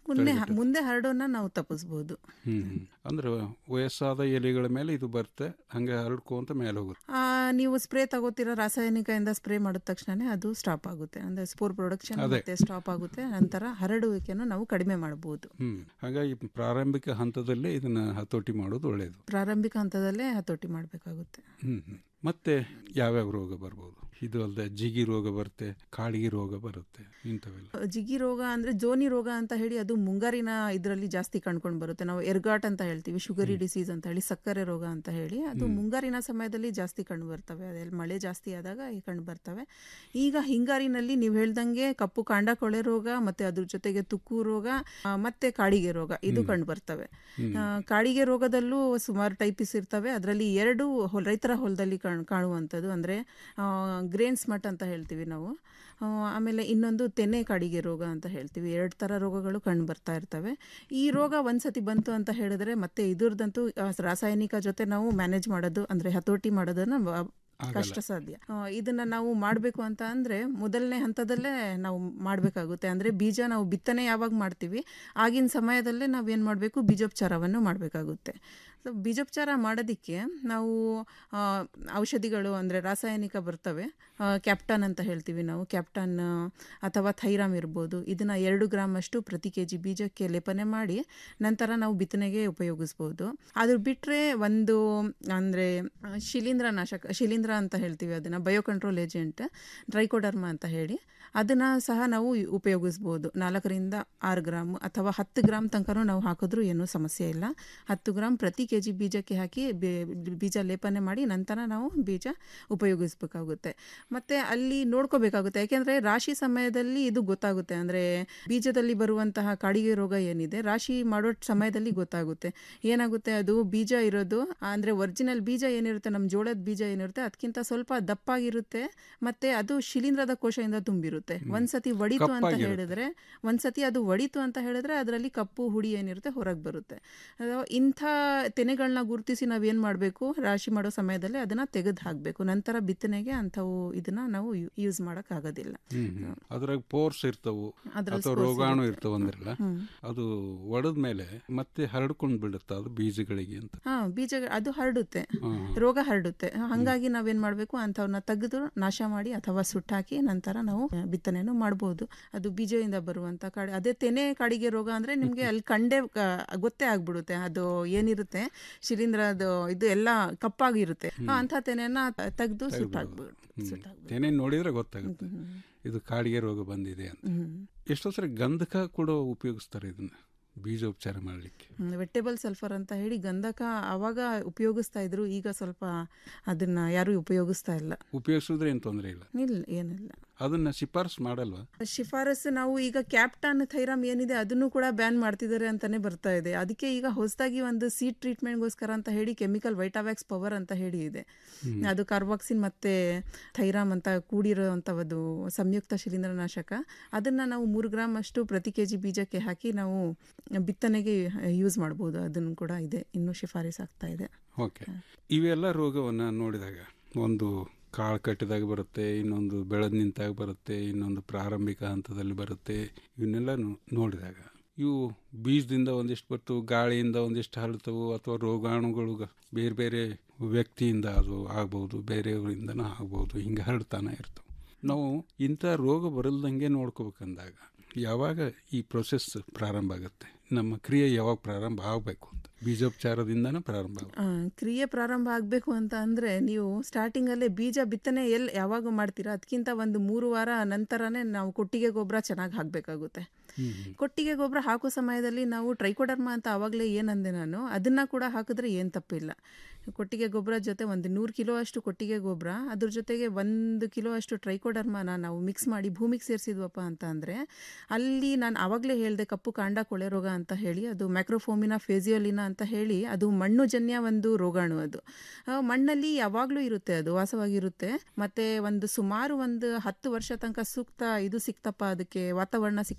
ಮುಂದೆ ಮುಂದೆ ಹರಡೋನ್ನ ನಾವು ತಪ್ಪಿಸ್ಬೋದು ಹ್ಮ್ ಹ್ಮ್. ಅಂದ್ರೆ ವಯಸ್ಸಾದ ಎಲೆಗಳ ಮೇಲೆ ಇದು ಬರುತ್ತೆ ಹಂಗೆ ಹರಡ್ಕೊಂತ ಮೇಲೆ ಹೋಗುತ್ತೆ ಆ, ನೀವು ಸ್ಪ್ರೇ ತಗೋತಿರೋ ರಾಸಾಯನಿಕದಿಂದ ಸ್ಪ್ರೇ ಮಾಡಿದ ತಕ್ಷಣನೇ ಅದು ಸ್ಟಾಪ್ ಆಗುತ್ತೆ ಅಂದ್ರೆ ಸ್ಪೋರ್ ಪ್ರೊಡಕ್ಷನ್ ಅದೇ. ಮತ್ತೆ ಸ್ಟಾಪ್ ಆಗುತ್ತೆ ನಂತರ ಹರಡುವಿಕೆಯನ್ನು ನಾವು ಕಡಿಮೆ ಮಾಡಬಹುದು ಹ್ಮ್ ಹಾಗಾಗಿ ಪ್ರಾರಂಭಿಕ ಹಂತದಲ್ಲೇ ಇದನ್ನ ಹತೋಟಿ ಮಾಡೋದು ಒಳ್ಳೆಯದು ಪ್ರಾರಂಭಿಕ ಹಂತದಲ್ಲೇ ಹತೋಟಿ ಮಾಡಬೇಕಾಗುತ್ತೆ ಹ್ಮ್ ಹ್ಮ್. ಮತ್ತೆ ಯಾವ್ಯಾವ ರೋಗ ಬರ್ಬೋದು ಇದು ಅಲ್ಲದೆ ಜಿಗಿ ರೋಗ ಬರುತ್ತೆ ಕಾಳಿಗೆ ರೋಗ ಬರುತ್ತೆ ಇಂಥವೆಲ್ಲ ಜಿಗಿ ರೋಗ ಅಂದ್ರೆ ಜೋನಿ ರೋಗ ಅಂತ ಹೇಳಿ ಅದು ಮುಂಗಾರಿನ ಇದರಲ್ಲಿ ಜಾಸ್ತಿ ಕಂಡ್ಕೊಂಡು ಬರುತ್ತೆ ನಾವು ಎರ್ಗಾಟ್ ಅಂತ ಹೇಳ್ತೀವಿ ಶುಗರಿ ಡಿಸೀಸ್ ಅಂತ ಹೇಳಿ ಸಕ್ಕರೆ ರೋಗ ಅಂತ ಹೇಳಿ ಅದು ಹ್ಮ್. ಮುಂಗಾರಿನ ಸಮಯದಲ್ಲಿ ಜಾಸ್ತಿ ಕಂಡು ಬರ್ತವೆ ಅದೆಲ್ಲ ಮಳೆ ಜಾಸ್ತಿ ಆದಾಗ ಈ ಕಂಡು ಬರ್ತವೆ ಈಗ ಹಿಂಗಾರಿನಲ್ಲಿ ನೀವು ಹೇಳ್ದಂಗೆ ಕಪ್ಪು ಕಾಂಡ ಕೊಳೆ ರೋಗ ಮತ್ತೆ ಅದ್ರ ಜೊತೆಗೆ ತುಕ್ಕು ರೋಗ ಆ, ಮತ್ತೆ ಕಾಡಿಗೆ ರೋಗ ಇದು ಹ್ಮ್. ಕಂಡು ಬರ್ತವೆ ಹ್ಮ್. ಆ, ಕಾಡಿಗೆ ರೋಗದಲ್ಲೂ ಸುಮಾರು ಟೈಪಿಸ್ ಇರ್ತವೆ ಅದರಲ್ಲಿ ಎರಡು ಹೊಲ ರೈತರ ಹೊಲದಲ್ಲಿ ಕಾಣ್ ಕಾಣುವಂಥದ್ದು ಅಂದರೆ ಗ್ರೇನ್ ಸ್ಮಟ್ ಅಂತ ಹೇಳ್ತೀವಿ ನಾವು ಆ, ಆಮೇಲೆ ಇನ್ನೊಂದು ತೆನೆ ಕಾಡಿಗೆ ರೋಗ ಅಂತ ಹೇಳ್ತೀವಿ ಎರಡು ಥರ ರೋಗಗಳು ಕಂಡು ಬರ್ತಾ ಇರ್ತವೆ ಈ ರೋಗ ಒಂದ್ಸತಿ ಬಂತು ಅಂತ ಹೇಳಿದ್ರೆ ಮತ್ತೆ ಇದ್ರದಂತೂ ಆ, ರಾಸಾಯನಿಕ ಜೊತೆ ನಾವು ಮ್ಯಾನೇಜ್ ಮಾಡೋದು ಅಂದರೆ ಹತೋಟಿ ಮಾಡೋದನ್ನ ಬ- ಆಗಲ್ಲ. ಕಷ್ಟ ಸಾಧ್ಯ ಆ, ಇದನ್ನ ನಾವು ಮಾಡಬೇಕು ಅಂತ ಅಂದ್ರೆ ಮೊದಲನೇ ಹಂತದಲ್ಲೇ ನಾವು ಮಾಡಬೇಕಾಗುತ್ತೆ ಅಂದ್ರೆ ಬೀಜ ನಾವು ಬಿತ್ತನೆ ಯಾವಾಗ ಮಾಡ್ತೀವಿ ಆಗಿನ ಸಮಯದಲ್ಲೇ ನಾವು ಏನು ಮಾಡಬೇಕು ಬೀಜೋಪಚಾರವನ್ನು ಮಾಡಬೇಕಾಗುತ್ತೆ ಸೊ ಬೀಜೋಪಚಾರ ಮಾಡೋದಕ್ಕೆ ನಾವು ಆ, ಔಷಧಿಗಳು ಅಂದರೆ ರಾಸಾಯನಿಕ ಬರ್ತವೆ ಆ, ಕ್ಯಾಪ್ಟನ್ ಅಂತ ಹೇಳ್ತೀವಿ ನಾವು ಕ್ಯಾಪ್ಟನ್ ಆ, ಅಥವಾ ಥೈರಾಮ್ ಇರ್ಬೋದು ಇದನ್ನ ಎರಡು ಗ್ರಾಮ್ ಅಷ್ಟು ಪ್ರತಿ ಕೆ ಜಿ ಬೀಜಕ್ಕೆ ಲೇಪನೆ ಮಾಡಿ ನಂತರ ನಾವು ಬಿತ್ತನೆಗೆ ಉಪಯೋಗಿಸ್ಬೋದು ಅದು ಬಿಟ್ಟರೆ ಒಂದು ಅಂದರೆ ಶಿಲೀಂಧ್ರ ನಾಶಕ ಶಿಲೀಂಧ್ರ ಅಂತ ಹೇಳ್ತೀವಿ ಅದನ್ನು ಬಯೋ ಕಂಟ್ರೋಲ್ ಏಜೆಂಟ್ ಡ್ರೈಕೋಡರ್ಮ ಅಂತ ಹೇಳಿ ಅದನ್ನು ಸಹ ನಾವು ಉಪಯೋಗಿಸ್ಬೋದು ನಾಲ್ಕರಿಂದ ಆರು ಗ್ರಾಮ್ ಅಥವಾ ಹತ್ತು ಗ್ರಾಮ್ ತನಕನೂ ನಾವು ಹಾಕಿದ್ರೂ ಏನೂ ಸಮಸ್ಯೆ ಇಲ್ಲ ಹತ್ತು ಗ್ರಾಮ್ ಪ್ರತಿ ಕೆ ಜಿ ಬೀಜಕ್ಕೆ ಹಾಕಿ ಬೇ- ಬೀಜ ಲೇಪನೆ ಮಾಡಿ ನಂತರ ನಾವು ಬೀಜ ಉಪಯೋಗಿಸ್ಬೇಕಾಗುತ್ತೆ ಮತ್ತು ಅಲ್ಲಿ ನೋಡ್ಕೋಬೇಕಾಗುತ್ತೆ ಯಾಕೆಂದರೆ ರಾಶಿ ಸಮಯದಲ್ಲಿ ಇದು ಗೊತ್ತಾಗುತ್ತೆ ಅಂದರೆ ಬೀಜದಲ್ಲಿ ಬರುವಂತಹ ಕಾಡಿಗೆ ರೋಗ ಏನಿದೆ ರಾಶಿ ಮಾಡೋ ಸಮಯದಲ್ಲಿ ಗೊತ್ತಾಗುತ್ತೆ ಏನಾಗುತ್ತೆ ಅದು ಬೀಜ ಇರೋದು ಅಂದರೆ ಒರಿಜಿನಲ್ ಬೀಜ ಏನಿರುತ್ತೆ ನಮ್ಮ ಜೋಳದ ಬೀಜ ಏನಿರುತ್ತೆ ಅದಕ್ಕಿಂತ ಸ್ವಲ್ಪ ದಪ್ಪಾಗಿರುತ್ತೆ ಮತ್ತೆ ಅದು ಶಿಲೀಂಧ್ರದ ಕೋಶದಿಂದ ತುಂಬಿರುತ್ತೆ ಒಂದ್ಸತಿ ಒಡಿತು ಅಂತ ಕಪ್ಪಾಗಿರುತ್ತೆ. ಹೇಳಿದ್ರೆ ಒಂದ್ಸತಿ ಅದು ಒಡಿತು ಅಂತ ಹೇಳಿದ್ರೆ ಅದರಲ್ಲಿ ಕಪ್ಪು ಹುಡಿ ಏನಿರುತ್ತೆ ಹೊರಗೆ ಬರುತ್ತೆ ಅದು ಇಂಥ ತೆನೆಗಳನ್ನ ಗುರುತಿಸಿ ನಾವೇನು ಮಾಡಬೇಕು ರಾಶಿ ಮಾಡೋ ಸಮಯದಲ್ಲಿ ಅದನ್ನ ತೆಗೆದು ಹಾಕಬೇಕು ನಂತರ ಬಿತ್ತನೆಗೆ ಅಂಥವು ಇದನ್ನ ನಾವು ಯೂಸ್ ಮಾಡೋಕ್ಕಾಗೋದಿಲ್ಲ ಹ್ಮ್ ಹ್ಮ್. ಅದ್ರಾಗ ಪೋರ್ಸ್ ಇರ್ತವು ಅದ್ರಲ್ಲಿ ಅಥವಾ spores ರೋಗಾಣು ಇರುತ್ತೆ. ಇರ್ತವ ಅಂದ್ರಲ್ಲ ಹ್ಮ್. ಅದು ಒಡೆದ ಮೇಲೆ ಮತ್ತೆ ಹರಡ್ಕೊಂಡು ಬಿಡುತ್ತೆ ಅದು ಬೀಜಗಳಿಗೆ ಅಂತ ಹಾ ಬೀಜ ಅದು ಹರಡುತ್ತೆ ಹ್ಮ್. ರೋಗ ಹರಡುತ್ತೆ ಹಾಗಾಗಿ ನಾವೇನ್ ಮಾಡಬೇಕು ಅಂಥವನ್ನ ತೆಗೆದು ನಾಶ ಮಾಡಿ ಅಥವಾ ಸುಟ್ಟಾಕಿ ನಂತರ ನಾವು ಆ, ಬಿತ್ತನೆಯನ್ನು ಮಾಡ್ಬೋದು ಅದು ಬೀಜದಿಂದ ಬರುವಂತ ಕಾಡಿ ಅದೇ ತೆನೆ ಕಾಡಿಗೆ ರೋಗ ಅಂದ್ರೆ ನಿಮ್ಗೆ ಅಲ್ಲಿ ಕಂಡೆ ಕ- ಗೊತ್ತೇ ಆಗ್ಬಿಡುತ್ತೆ ಅದು ಏನಿರುತ್ತೆ ಶಿಲೀಂಧ್ರದ ಇದು ಎಲ್ಲ ಕಪ್ಪಾಗಿರುತ್ತೆ ಹ್ಮ್. ಅಂಥ ತೆನೆನ ತೆಗೆದು ತೆಗ್ದು ಸುಟ್ಟಾಕ್ಬಿಡು ಹ್ಮ್. ಸುಟ್ಟಾಕ್ಬಿಡು ತೆನೆ ನೋಡಿದ್ರೆ ಗೊತ್ತಾಗುತ್ತೆ ಹ್ಮ್. ಇದು ಕಾಡಿಗೆ ರೋಗ ಬಂದಿದೆ ಅಂತ ಹ್ಮ್. ಎಷ್ಟೋ ಸರಿ ಗಂಧಕ ಕೂಡ ಉಪಯೋಗಿಸ್ತಾರೆ ಇದನ್ನ ಬೀಜೋಪಚಾರ ಮಾಡಲಿಕ್ಕೆ ವೆಟೇಬಲ್ ಸಲ್ಫರ್ ಅಂತ ಹೇಳಿ ಗಂಧಕ ಅವಾಗ ಉಪಯೋಗಿಸ್ತಾ ಇದ್ರು ಈಗ ಸ್ವಲ್ಪ ಅದನ್ನ ಯಾರು ಉಪಯೋಗಿಸ್ತಾ ಇಲ್ಲ ಉಪಯೋಗಿಸಿದ್ರೆ ಏನು ತೊಂದರೆ ಇಲ್ಲ ಇಲ್ಲ ಏನಿಲ್ಲ ಅದನ್ನ ಶಿಫಾರಸ್ ಮಾಡಲ್ವಾ ಶಿಫಾರಸು ನಾವು ಈಗ ಕ್ಯಾಪ್ಟಾನ್ ಥೈರಾಮ್ ಏನಿದೆ ಅದನ್ನು ಕೂಡ ಬ್ಯಾನ್ ಮಾಡ್ತಿದ್ದಾರೆ ಅಂತಾನೆ ಬರ್ತಾ ಇದೆ ಅದಕ್ಕೆ ಈಗ ಹೊಸದಾಗಿ ಒಂದು ಸೀಡ್ ಟ್ರೀಟ್ಮೆಂಟ್ಗೋಸ್ಕರ ಅಂತ ಹೇಳಿ ಕೆಮಿಕಲ್ ವೈಟಾವ್ಯಾಕ್ಸ್ ಪವರ್ ಅಂತ ಹೇಳಿ ಇದೆ ಹ್ಮ್. ಅದು ಕಾರ್ವಾಕ್ಸಿನ್ ಮತ್ತೆ ಥೈರಾಮ್ ಅಂತ ಕೂಡಿರೋವಂಥದ್ದು ಸಂಯುಕ್ತ ಶಿಲೀಂಧ್ರನಾಶಕ ಅದನ್ನ ನಾವು ಮೂರು ಗ್ರಾಮ್ ಅಷ್ಟು ಪ್ರತಿ ಕೆ ಜಿ ಬೀಜಕ್ಕೆ ಹಾಕಿ ನಾವು ಬಿತ್ತನೆಗೆ ಯೂಸ್ ಮಾಡ್ಬೋದು ಅದನ್ನು ಕೂಡ ಇದೆ ಇನ್ನೂ ಶಿಫಾರಸ್ ಆಗ್ತಾ ಇದೆ ಓಕೆ ಇವೆಲ್ಲ ರೋಗವನ್ನು ನೋಡಿದಾಗ ಒಂದು ಕಾಳು ಕಟ್ಟಿದಾಗ ಬರುತ್ತೆ ಇನ್ನೊಂದು ಬೆಳೆದು ನಿಂತಾಗ ಬರುತ್ತೆ ಇನ್ನೊಂದು ಪ್ರಾರಂಭಿಕ ಹಂತದಲ್ಲಿ ಬರುತ್ತೆ ಇವನ್ನೆಲ್ಲ ನೋ- ನೋಡಿದಾಗ ಇವು ಬೀಜದಿಂದ ಒಂದಿಷ್ಟು ಬರ್ತವು ಗಾಳಿಯಿಂದ ಒಂದಿಷ್ಟು ಹರಡ್ತವು ಅಥವಾ ರೋಗಾಣುಗಳು ಗ- ಬೇರೆ ಬೇರೆ ವ್ಯಕ್ತಿಯಿಂದ ಅದು ಆಗ್ಬೋದು ಬೇರೆಯವರಿಂದನೂ ಆಗ್ಬೋದು ಹಿಂಗೆ ಹರಡ್ತಾನೆ ಇರ್ತವೆ ನಾವು ಇಂಥ ರೋಗ ಬರಲ್ದಂಗೆ ನೋಡ್ಕೋಬೇಕಂದಾಗ ಯಾವಾಗ ಈ ಪ್ರೊಸೆಸ್ ಪ್ರಾರಂಭ ಆಗುತ್ತೆ ನಮ್ಮ ಕ್ರಿಯೆ ಯಾವಾಗ ಪ್ರಾರಂಭ ಆಗಬೇಕು ಅಂತ ಬೀಜೋಪಚಾರದಿಂದನೇ ಪ್ರಾರಂಭ ಆಗುತ್ತೆ ಆ, ಕ್ರಿಯೆ ಪ್ರಾರಂಭ ಆಗಬೇಕು ಅಂತ ಅಂದರೆ ನೀವು ಸ್ಟಾರ್ಟಿಂಗಲ್ಲೇ ಬೀಜ ಬಿತ್ತನೆ ಎಲ್ಲಿ ಯಾವಾಗ ಮಾಡ್ತೀರಾ ಅದಕ್ಕಿಂತ ಒಂದು ಮೂರು ವಾರ ನಂತರನೇ ನಾವು ಕೊಟ್ಟಿಗೆ ಗೊಬ್ಬರ ಚೆನ್ನಾಗಿ ಹಾಕಬೇಕಾಗುತ್ತೆ ಕೊಟ್ಟಿಗೆ ಗೊಬ್ಬರ ಹಾಕೋ ಸಮಯದಲ್ಲಿ ನಾವು ಟ್ರೈಕೋಡರ್ಮಾ ಅಂತ ಆವಾಗಲೇ ಏನಂದೆ ನಾನು ಅದನ್ನು ಕೂಡ ಹಾಕಿದ್ರೆ ಏನು ತಪ್ಪಿಲ್ಲ ಕೊಟ್ಟಿಗೆ ಗೊಬ್ಬರ ಜೊತೆ ಒಂದು ನೂರು ಕಿಲೋ ಅಷ್ಟು ಕೊಟ್ಟಿಗೆ ಗೊಬ್ಬರ ಅದ್ರ ಜೊತೆಗೆ ಒಂದು ಕಿಲೋ ಅಷ್ಟು ಟ್ರೈಕೋಡರ್ಮಾನ ನಾವು ಮಿಕ್ಸ್ ಮಾಡಿ ಭೂಮಿಗೆ ಸೇರಿಸಿದ್ವಪ್ಪ ಅಂತ ಅಂದರೆ ಅಲ್ಲಿ ನಾನು ಆವಾಗಲೇ ಹೇಳಿದೆ ಕಪ್ಪು ಕಾಂಡ ಕೊಳೆ ರೋಗ ಅಂತ ಹೇಳಿ ಅದು ಮ್ಯಾಕ್ರೋಫೋಮಿನ ಫೇಸಿಯೋಲಿನ ಅಂತ ಹೇಳಿ ಅದು ಮಣ್ಣು ಜನ್ಯ ಒಂದು ರೋಗಾಣು ಅದು ಆ, ಮಣ್ಣಲ್ಲಿ ಯಾವಾಗಲೂ ಇರುತ್ತೆ ಅದು ವಾಸವಾಗಿರುತ್ತೆ ಮತ್ತು ಒಂದು ಸುಮಾರು ಒಂದು ಹತ್ತು ವರ್ಷ ತನಕ ಸೂಕ್ತ ಇದು ಸಿಕ್ತಪ್ಪ ಅದಕ್ಕೆ ವಾತಾವರಣ ಸಿಕ್ತು ಅಂತ ಹೇಳಿದ್ರೆ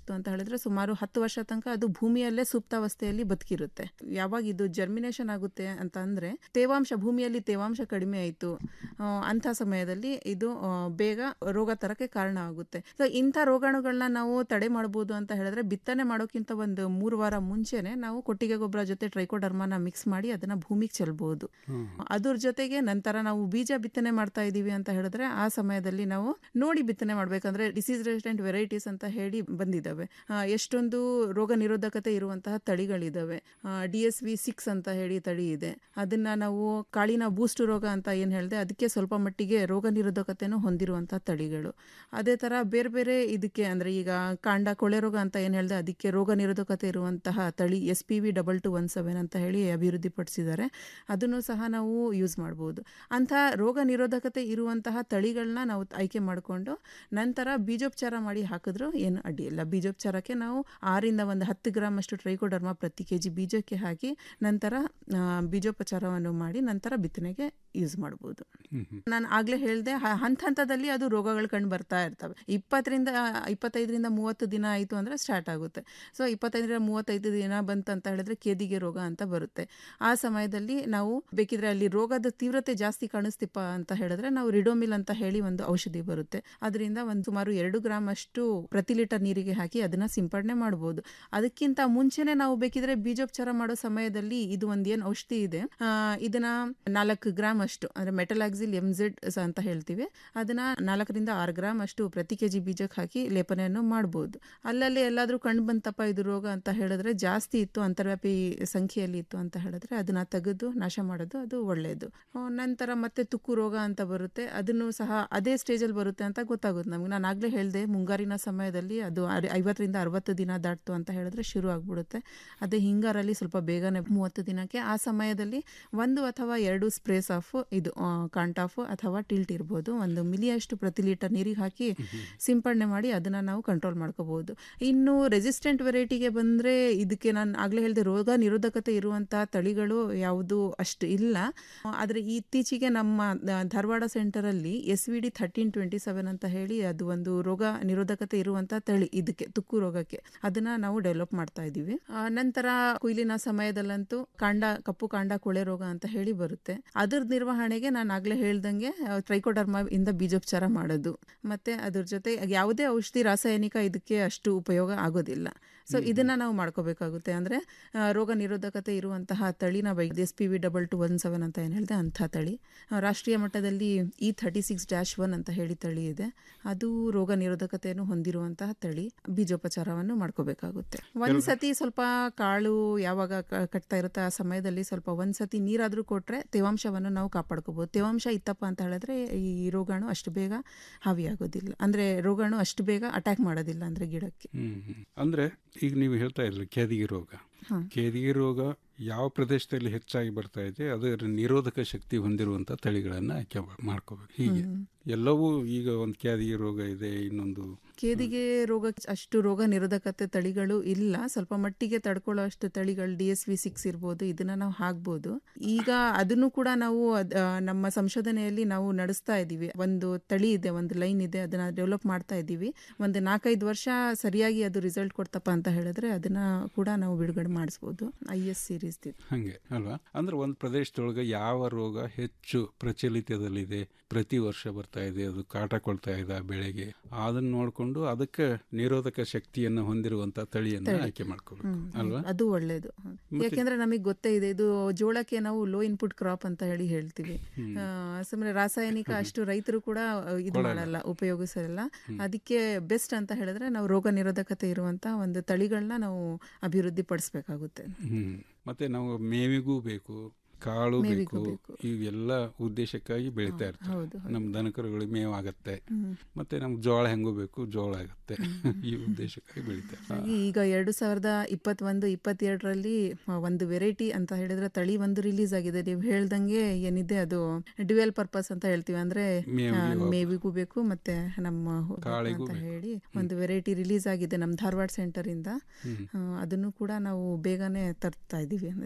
ಹೇಳಿದ್ರೆ ಸುಮಾರು ಹತ್ತು ವರ್ಷ ತನಕ ಅದು ಭೂಮಿಯಲ್ಲೇ ಸುಪ್ತಾವಸ್ಥೆಯಲ್ಲಿ ಬದುಕಿರುತ್ತೆ ಯಾವಾಗ ಇದು ಜರ್ಮಿನೇಷನ್ ಆಗುತ್ತೆ ಅಂತ ಅಂದ್ರೆ ತೇವಾಂಶ ಭೂಮಿಯಲ್ಲಿ ತೇವಾಂಶ ಕಡಿಮೆ ಆಯಿತು ಅಂಥ ಸಮಯದಲ್ಲಿ ಇದು ಆ, ಬೇಗ ರೋಗ ತರಕ್ಕೆ ಕಾರಣ ಆಗುತ್ತೆ ಸೊ ಇಂಥ ರೋಗಾಣುಗಳನ್ನ ನಾವು ತಡೆ ಮಾಡ್ಬೋದು ಅಂತ ಹೇಳಿದ್ರೆ ಬಿತ್ತನೆ ಮಾಡೋಕ್ಕಿಂತ ಒಂದು ಮೂರು ವಾರ ಮುಂಚೆನೆ ನಾವು ಕೊಟ್ಟಿಗೆ ಗೊಬ್ಬರ ಜೊತೆ ಟ್ರೈಕೋಡರ್ಮಾನ ಮಿಕ್ಸ್ ಮಾಡಿ ಅದನ್ನ ಭೂಮಿಗೆ ಚೆಲ್ಬಹುದು ಅದ್ರ ಜೊತೆಗೆ ನಂತರ ನಾವು ಬೀಜ ಬಿತ್ತನೆ ಮಾಡ್ತಾ ಇದೀವಿ ಅಂತ ಹೇಳಿದ್ರೆ ಆ ಸಮಯದಲ್ಲಿ ನಾವು ನೋಡಿ ಬಿತ್ತನೆ ಮಾಡ್ಬೇಕಂದ್ರೆ ಡಿಸೀಸ್ ರೆಸಿಸ್ಟೆಂಟ್ ವೆರೈಟೀಸ್ ಅಂತ ಹೇಳಿ ಬಂದಿದ್ದಾವೆ ಆ, ಎಷ್ಟೊಂದು ರೋಗ ನಿರೋಧಕತೆ ಇರುವಂತಹ ತಳಿಗಳಿದಾವೆ ಡಿ ಎಸ್ ವಿ ಸಿಕ್ಸ್ ಅಂತ ಹೇಳಿ ತಳಿ ಇದೆ ಅದನ್ನ ನಾವು ಕಾಳಿನ ಬೂಸ್ಟ್ ರೋಗ ಅಂತ ಏನ್ ಹೇಳಿದೆ ಅದಕ್ಕೆ ಸ್ವಲ್ಪ ಮಟ್ಟಿಗೆ ರೋಗ ನಿರೋಧಕತೆನೂ ಹೊಂದಿರುವಂತಹ ತಳಿಗಳು ಅದೇ ತರ ಬೇರೆ ಬೇರೆ ಇದಕ್ಕೆ ಅಂದ್ರೆ ಈಗ ಕಾಂಡ ಕೊಳೆ ರೋಗ ಅಂತ ಏನ್ ಹೇಳಿದೆ ಅದಕ್ಕೆ ರೋಗ ನಿರೋಧಕತೆ ಇರುವಂತಹ ತಳಿ S P V double two one seven ಅಂತ ಹೇಳಿ ಅಭಿವೃದ್ಧಿಪಡಿಸಿದ್ದಾರೆ ಅದನ್ನು ಸಹ ನಾವು ಯೂಸ್ ಮಾಡ್ಬೋದು ಅಂಥ ರೋಗ ನಿರೋಧಕತೆ ಇರುವಂತಹ ತಳಿಗಳನ್ನ ನಾವು ಆಯ್ಕೆ ಮಾಡಿಕೊಂಡು ನಂತರ ಬೀಜೋಪಚಾರ ಮಾಡಿ ಹಾಕಿದ್ರು ಏನು ಅಡ್ಡಿ ಇಲ್ಲ ಬೀಜೋಪಚಾರಕ್ಕೆ ನಾವು ಆರಿಂದ ಒಂದು ಹತ್ತು ಗ್ರಾಮ್ ಅಷ್ಟು ಟ್ರೈಕೋಡರ್ಮಾ ಪ್ರತಿ ಕೆ ಜಿ ಬೀಜಕ್ಕೆ ಹಾಕಿ ನಂತರ ಆ, ಬೀಜೋಪಚಾರವನ್ನು ಮಾಡಿ ನಂತರ ಬಿತ್ತನೆಗೆ ಯೂಸ್ ಮಾಡ್ಬೋದು ನಾನು ಆಗ್ಲೇ ಹೇಳಿದೆ ಹಂತ ಹಂತದಲ್ಲಿ ಅದು ರೋಗಗಳು ಕಂಡು ಬರ್ತಾ ಇರ್ತವೆ ಇಪ್ಪತ್ತರಿಂದ ಇಪ್ಪತ್ತೈದರಿಂದ ಮೂವತ್ತು ದಿನ ಆಯಿತು ಅಂದರೆ ಸ್ಟಾರ್ಟ್ ಆಗುತ್ತೆ ಸೊ ಇಪ್ಪತ್ತೈದರಿಂದ ಮೂವತ್ತೈದು ದಿನ ಬಂತಂತ ಹೇಳಿದ್ರೆ ಕೇದಿಗೆ ರೋಗ ಅಂತ ಬರುತ್ತೆ ಆ ಸಮಯದಲ್ಲಿ ನಾವು ಬೇಕಿದ್ರೆ ಅಲ್ಲಿ ರೋಗದ ತೀವ್ರತೆ ಜಾಸ್ತಿ ಕಾಣಿಸ್ತಿಪ್ಪ ಅಂತ ಹೇಳಿದ್ರೆ ನಾವು ರಿಡೋಮಿಲ್ ಅಂತ ಹೇಳಿ ಒಂದು ಔಷಧಿ ಬರುತ್ತೆ ಅದರಿಂದ ಒಂದು ಸುಮಾರು ಎರಡು ಗ್ರಾಮ್ ಅಷ್ಟು ಪ್ರತಿ ಲೀಟರ್ ನೀರಿಗೆ ಹಾಕಿ ಅದನ್ನ ಸಿಂಪಡಣೆ ಮಾಡ್ಬೋದು ಅದಕ್ಕಿಂತ ಮುಂಚೆನೆ ನಾವು ಬೇಕಿದ್ರೆ ಬೀಜೋಪಚಾರ ಮಾಡೋ ಸಮಯದಲ್ಲಿ ಇದು ಒಂದು ಏನು ಔಷಧಿ ಇದೆ ಆ, ಇದನ್ನ ನಾಲ್ಕು ಗ್ರಾಮ್ ಅಷ್ಟು ಅಂದ್ರೆ ಮೆಟಲಾಕ್ಸಿಲ್ ಎಮ್ ಝೆಡ್ ಅಂತ ಹೇಳ್ತೀವಿ ಅದನ್ನ ನಾಲ್ಕರಿಂದ ಆರು ಗ್ರಾಮ್ ಅಷ್ಟು ಪ್ರತಿ ಕೆಜಿ ಬೀಜಕ್ಕೆ ಹಾಕಿ ಲೇಪನೆಯನ್ನು ಮಾಡ್ಬೋದು ಅಲ್ಲಲ್ಲಿ ಎಲ್ಲಾದ್ರೂ ಕಂಡು ಬಂತಪ್ಪ ಇದು ರೋಗ ಅಂತ ಹೇಳಿದ್ರೆ ಜಾಸ್ತಿ ಇತ್ತು ಅಂತರ್ವ್ಯಾಪಿ ಸಂಖ್ಯೆಯಲ್ಲಿ ಇತ್ತು ಅಂತ ಹೇಳಿದ್ರೆ ಅದನ್ನ ತೆಗೆದು ನಾಶ ಮಾಡೋದು ಅದು ಒಳ್ಳೆಯದು ಆ, ನಂತರ ಮತ್ತೆ ತುಕ್ಕು ರೋಗ ಅಂತ ಬರುತ್ತೆ ಅದನ್ನು ಸಹ ಅದೇ ಸ್ಟೇಜಲ್ಲಿ ಬರುತ್ತೆ ಅಂತ ಗೊತ್ತಾಗುತ್ತೆ ನಮ್ಗೆ ನಾನು ಆಗ್ಲೇ ಹೇಳಿದೆ ಮುಂಗಾರಿನ ಸಮಯದಲ್ಲಿ ಅದು ಅರ್- ಐವತ್ತರಿಂದ ಅರವತ್ತು ದಿನ ದಾಟ್ತು ಅಂತ ಹೇಳಿದ್ರೆ ಶುರು ಆಗ್ಬಿಡುತ್ತೆ ಅದೇ ಹಿಂಗಾರಲ್ಲಿ ಸ್ವಲ್ಪ ಬೇಗನೆ ಮೂವತ್ತು ದಿನಕ್ಕೆ ಆ ಸಮಯದಲ್ಲಿ ಒಂದು ಅಥವಾ ಎರಡು ಸ್ಪ್ರೇಸ್ ಆಫ್ ಇದು ಕಾಂಟಾಫ್ ಅಥವಾ ಟಿಲ್ಟ್ ಇರ್ಬೋದು ಒಂದು ಮಿಲಿಯಷ್ಟು ಪ್ರತಿ ಲೀಟರ್ ನೀರಿಗೆ ಹಾಕಿ ಸಿಂಪಡಣೆ ಮಾಡಿ ಅದನ್ನ ನಾವು ಕಂಟ್ರೋಲ್ ಮಾಡ್ಕೋಬಹುದು ಇನ್ನು ರೆಸಿಸ್ಟೆಂಟ್ ವೆರೈಟಿಗೆ ಬಂದ್ರೆ ಇದಕ್ಕೆ ನಾನು ಆಗ್ಲೇ ಹೇಳಿದೆ ರೋಗ ನಿರೋಧಕತೆ ಇರುವಂತ ತಳಿಗಳು ಯಾವುದು ಅಷ್ಟು ಇಲ್ಲ ಆದರೆ ಇತ್ತೀಚೆಗೆ ನಮ್ಮ ದ- ಧಾರವಾಡ ಸೆಂಟರಲ್ಲಿ S V D thirteen twenty seven ಅಂತ ಹೇಳಿ ಅದು ಒಂದು ರೋಗ ನಿರೋಧಕತೆ ಇರುವಂತ ತಳಿ ಇದಕ್ಕೆ ತುಕ್ಕು ರೋಗಕ್ಕೆ ಅದನ್ನ ನಾವು ಡೆವಲಪ್ ಮಾಡ್ತಾ ಇದ್ದೀವಿ ಆ, ನಂತರ ಕೊಯ್ಲಿನ ಸಮಯದಲ್ಲಂತೂ ಕಾಂಡ ಕಪ್ಪು ಕಾಂಡ ಕೊಳೆ ರೋಗ ಅಂತ ಹೇಳಿ ಬರುತ್ತೆ ಅದ್ರ ನಿರ್ವಹಣೆಗೆ ನಾನು ಆಗ್ಲೇ ಹೇಳ್ದಂಗೆ ಟ್ರೈಕೋಡರ್ಮಾ ಇಂದ ಬೀಜೋಪಚಾರ ಮಾಡೋದು ಮತ್ತೆ ಅದ್ರ ಜೊತೆ ಯಾವುದೇ ಔಷಧಿ ರಾಸಾಯನಿಕ ಇದಕ್ಕೆ ಅಷ್ಟು ಉಪಯೋಗ ಆಗೋದಿಲ್ಲ ಸೊ ಇದನ್ನ ನಾವು ಮಾಡ್ಕೋಬೇಕಾಗುತ್ತೆ ಅಂದ್ರೆ ಆ, ರೋಗ ನಿರೋಧಕತೆ ಇರುವಂತಹ ತಳಿನ by S P V double two one seven ಅಂತ ಏನು ಹೇಳಿದೆ ಅಂಥ ತಳಿ ಆ, ರಾಷ್ಟ್ರೀಯ ಮಟ್ಟದಲ್ಲಿ E thirty six dash one ಅಂತ ಹೇಳಿ ತಳಿ ಇದೆ ಅದು ರೋಗ ನಿರೋಧಕತೆಯನ್ನು ಹೊಂದಿರುವಂತಹ ತಳಿ ಬೀಜೋಪಚಾರವನ್ನು ಮಾಡ್ಕೋಬೇಕಾಗುತ್ತೆ ಒಂದ್ಸತಿ ಸ್ವಲ್ಪ ಕಾಳು ಯಾವಾಗ ಕ- ಕಟ್ತಾ ಇರುತ್ತೆ ಆ ಸಮಯದಲ್ಲಿ ಸ್ವಲ್ಪ ಒಂದ್ಸತಿ ನೀರಾದ್ರೂ ಕೊಟ್ರೆ ತೇವಾಂಶವನ್ನು ನಾವು ಕಾಪಾಡ್ಕೋಬಹುದು ತೇವಾಂಶ ಇತ್ತಪ್ಪ ಅಂತ ಹೇಳಿದ್ರೆ ಈ ರೋಗಾಣು ಅಷ್ಟು ಬೇಗ ಹಾವಿಯಾಗೋದಿಲ್ಲ ಅಂದ್ರೆ ರೋಗಾಣು ಅಷ್ಟು ಬೇಗ ಅಟ್ಯಾಕ್ ಮಾಡೋದಿಲ್ಲ ಅಂದ್ರೆ ಗಿಡಕ್ಕೆ ಹ್ಮ್ ಹ್ಮ್. ಅಂದ್ರೆ ಈಗ ನೀವು ಹೇಳ್ತಾ ಇದ್ರಿ ಕೆದಿಗೆ ರೋಗ ಹಾ. ಕೆದಿಗೆ ರೋಗ ಯಾವ ಪ್ರದೇಶದಲ್ಲಿ ಹೆಚ್ಚಾಗಿ ಬರ್ತಾ ಇದೆ ಅದರ ನಿರೋಧಕ ಶಕ್ತಿ ಹೊಂದಿರುವಂತ ತಳಿಗಳನ್ನ ಆಯ್ಕೆ ಮಾ- ಮಾಡ್ಕೋಬೇಕು ಹೀಗೆ ಹ್ಮ್. ಎಲ್ಲವೂ ಈಗ ಒಂದು ಕ್ಯಾದಿಗೆ ರೋಗ ಇದೆ ಇನ್ನೊಂದು ಕೇದಿಗೆ ರೋಗ ಅಷ್ಟು ರೋಗ ನಿರೋಧಕತೆ ತಳಿಗಳು ಇಲ್ಲ ಸ್ವಲ್ಪ ಮಟ್ಟಿಗೆ ತಡ್ಕೊಳ್ಳೋ ಅಷ್ಟು ತಳಿಗಳು ಡಿ ಎಸ್ ವಿ ಸಿಕ್ಸ್ ಇರ್ಬೋದು ಇದನ್ನ ನಾವು ಹಾಕ್ಬೋದು ಈಗ ಅದನ್ನು ಕೂಡ ನಾವು ಅದ್- ಆ, ನಮ್ಮ ಸಂಶೋಧನೆಯಲ್ಲಿ ನಾವು ನಡೆಸ್ತಾ ಇದ್ದೀವಿ ಒಂದು ತಳಿ ಇದೆ ಒಂದು ಲೈನ್ ಇದೆ ಅದನ್ನ ಡೆವಲಪ್ ಮಾಡ್ತಾ ಇದ್ದೀವಿ ಒಂದು ನಾಲ್ಕೈದು ವರ್ಷ ಸರಿಯಾಗಿ ಅದು ರಿಸಲ್ಟ್ ಕೊಡ್ತಪ್ಪ ಅಂತ ಹೇಳಿದ್ರೆ ಅದನ್ನ ಕೂಡ ನಾವು ಬಿಡುಗಡೆ ಮಾಡಿಸ್ಬೋದು ಐ ಎಸ್ ಸೀರೀಸ್ ಹಂಗೆ ಅಲ್ವಾ ಅಂದ್ರೆ ಒಂದು ಪ್ರದೇಶದೊಳಗೆ ಯಾವ ರೋಗ ಹೆಚ್ಚು ಪ್ರಚಲಿತದಲ್ಲಿದೆ ಪ್ರತಿ ವರ್ಷ ಬರ್ತಾ ಇದೆ ಅದು ಕಾಟ ಕೊಳ್ತಾ ಇದೆ ಆ ಬೆಳೆಗೆ ಅದನ್ನ ನೋಡ್ಕೊಂಡು ಅದಕ್ಕೆ ನಿರೋಧಕ ಶಕ್ತಿಯನ್ನು ಹೊಂದಿರುವಂತ ತಳಿಯನ್ನ ತಳಿ. ಆಯ್ಕೆ ಮಾಡ್ಕೋಬೇಕು ಹ್ಮ್, ಹ್ಮ್. ಅಲ್ವಾ ಅದು ಒಳ್ಳೇದು ಮತ್ತೆ- ಯಾಕೆಂದ್ರೆ ನಮಗೆ ಗೊತ್ತೇ ಇದೆ ಇದು ಜೋಳಕ್ಕೆ ನಾವು ಲೋ ಇನ್ಪುಟ್ ಕ್ರಾಪ್ ಅಂತ ಹೇಳಿ ಹೇಳ್ತೀವಿ ಹ್ಮ್. ಆ, ಸುಮ್ನೆ ರಾಸಾಯನಿಕ ಅಷ್ಟು ರೈತರು ಕೂಡ ಆ, ಇದು ಕೊಡಲ್ಲ. ಮಾಡಲ್ಲ ಉಪಯೋಗಿಸಲ್ಲ ಹ್ಮ್. ಅದಕ್ಕೆ ಬೆಸ್ಟ್ ಅಂತ ಹೇಳಿದ್ರೆ ನಾವು ರೋಗ ನಿರೋಧಕತೆ ಇರುವಂತ ಒಂದು ತಳಿಗಳನ್ನ ನಾವು ಅಭಿವೃದ್ಧಿ ಪಡಿಸ್ಬೇಕಾಗುತ್ತೆ ಹ್ಮ್ ಮತ್ತೆ ನಾವು ಮೇವಿಗೂ ಬೇಕು ಕಾಳು ಮೇವಿಗೂ ಬೇಕು ಇವೆಲ್ಲ ಉದ್ದೇಶಕ್ಕಾಗಿ ಬೆಳೀತಾ ಇರ್ತಾರೆ ಹೌದು, ಹೌದು. ನಮ್ಮ ದನಕರುಗಳಿಗೆ ಮೇವು ಆಗತ್ತೆ ಹ್ಮ್. ಮತ್ತೆ ನಮ್ಗೆ ಜೋಳ ಹೆಂಗೂ ಬೇಕು ಜೋಳ ಆಗುತ್ತೆ ಈ ಉದ್ದೇಶಕ್ಕಾಗಿ ಬೆಳೀತಾರೆ ಹಾಗಾಗಿ ಈಗ ಎರಡು ಸಾವಿರದ ಇಪ್ಪತ್ತೊಂದು ಇಪ್ಪತ್ತೆರಡರಲ್ಲಿ ಒಂದು ವೆರೈಟಿ ಅಂತ ಹೇಳಿದ್ರೆ ತಳಿ ಒಂದು ರಿಲೀಸ್ ಆಗಿದೆ ನೀವು ಹೇಳ್ದಂಗೆ ಏನಿದೆ ಅದು ಡ್ಯುವೆಲ್ ಪರ್ಪಸ್ ಅಂತ ಹೇಳ್ತೀವಿ ಅಂದ್ರೆ ಮೇವಿಗೂ ಆ, ಬೇಕು. ಮೇವಿಗೂ ಬೇಕು ಮತ್ತೆ ನಮ್ಮ ಹು- ಕಾಳಿಗೂ ಅಂತ ಬೇಕು. ಹೇಳಿ ಒಂದು ವೆರೈಟಿ ರಿಲೀಸ್ ಆಗಿದೆ ನಮ್ಮ ಧಾರವಾಡ ಸೆಂಟರ್ ಇಂದ ಹ್ಮ್. ಆ, ಅದನ್ನು ಕೂಡ ನಾವು ಬೇಗನೆ ತರ್ತಾ ಇದೀವಿ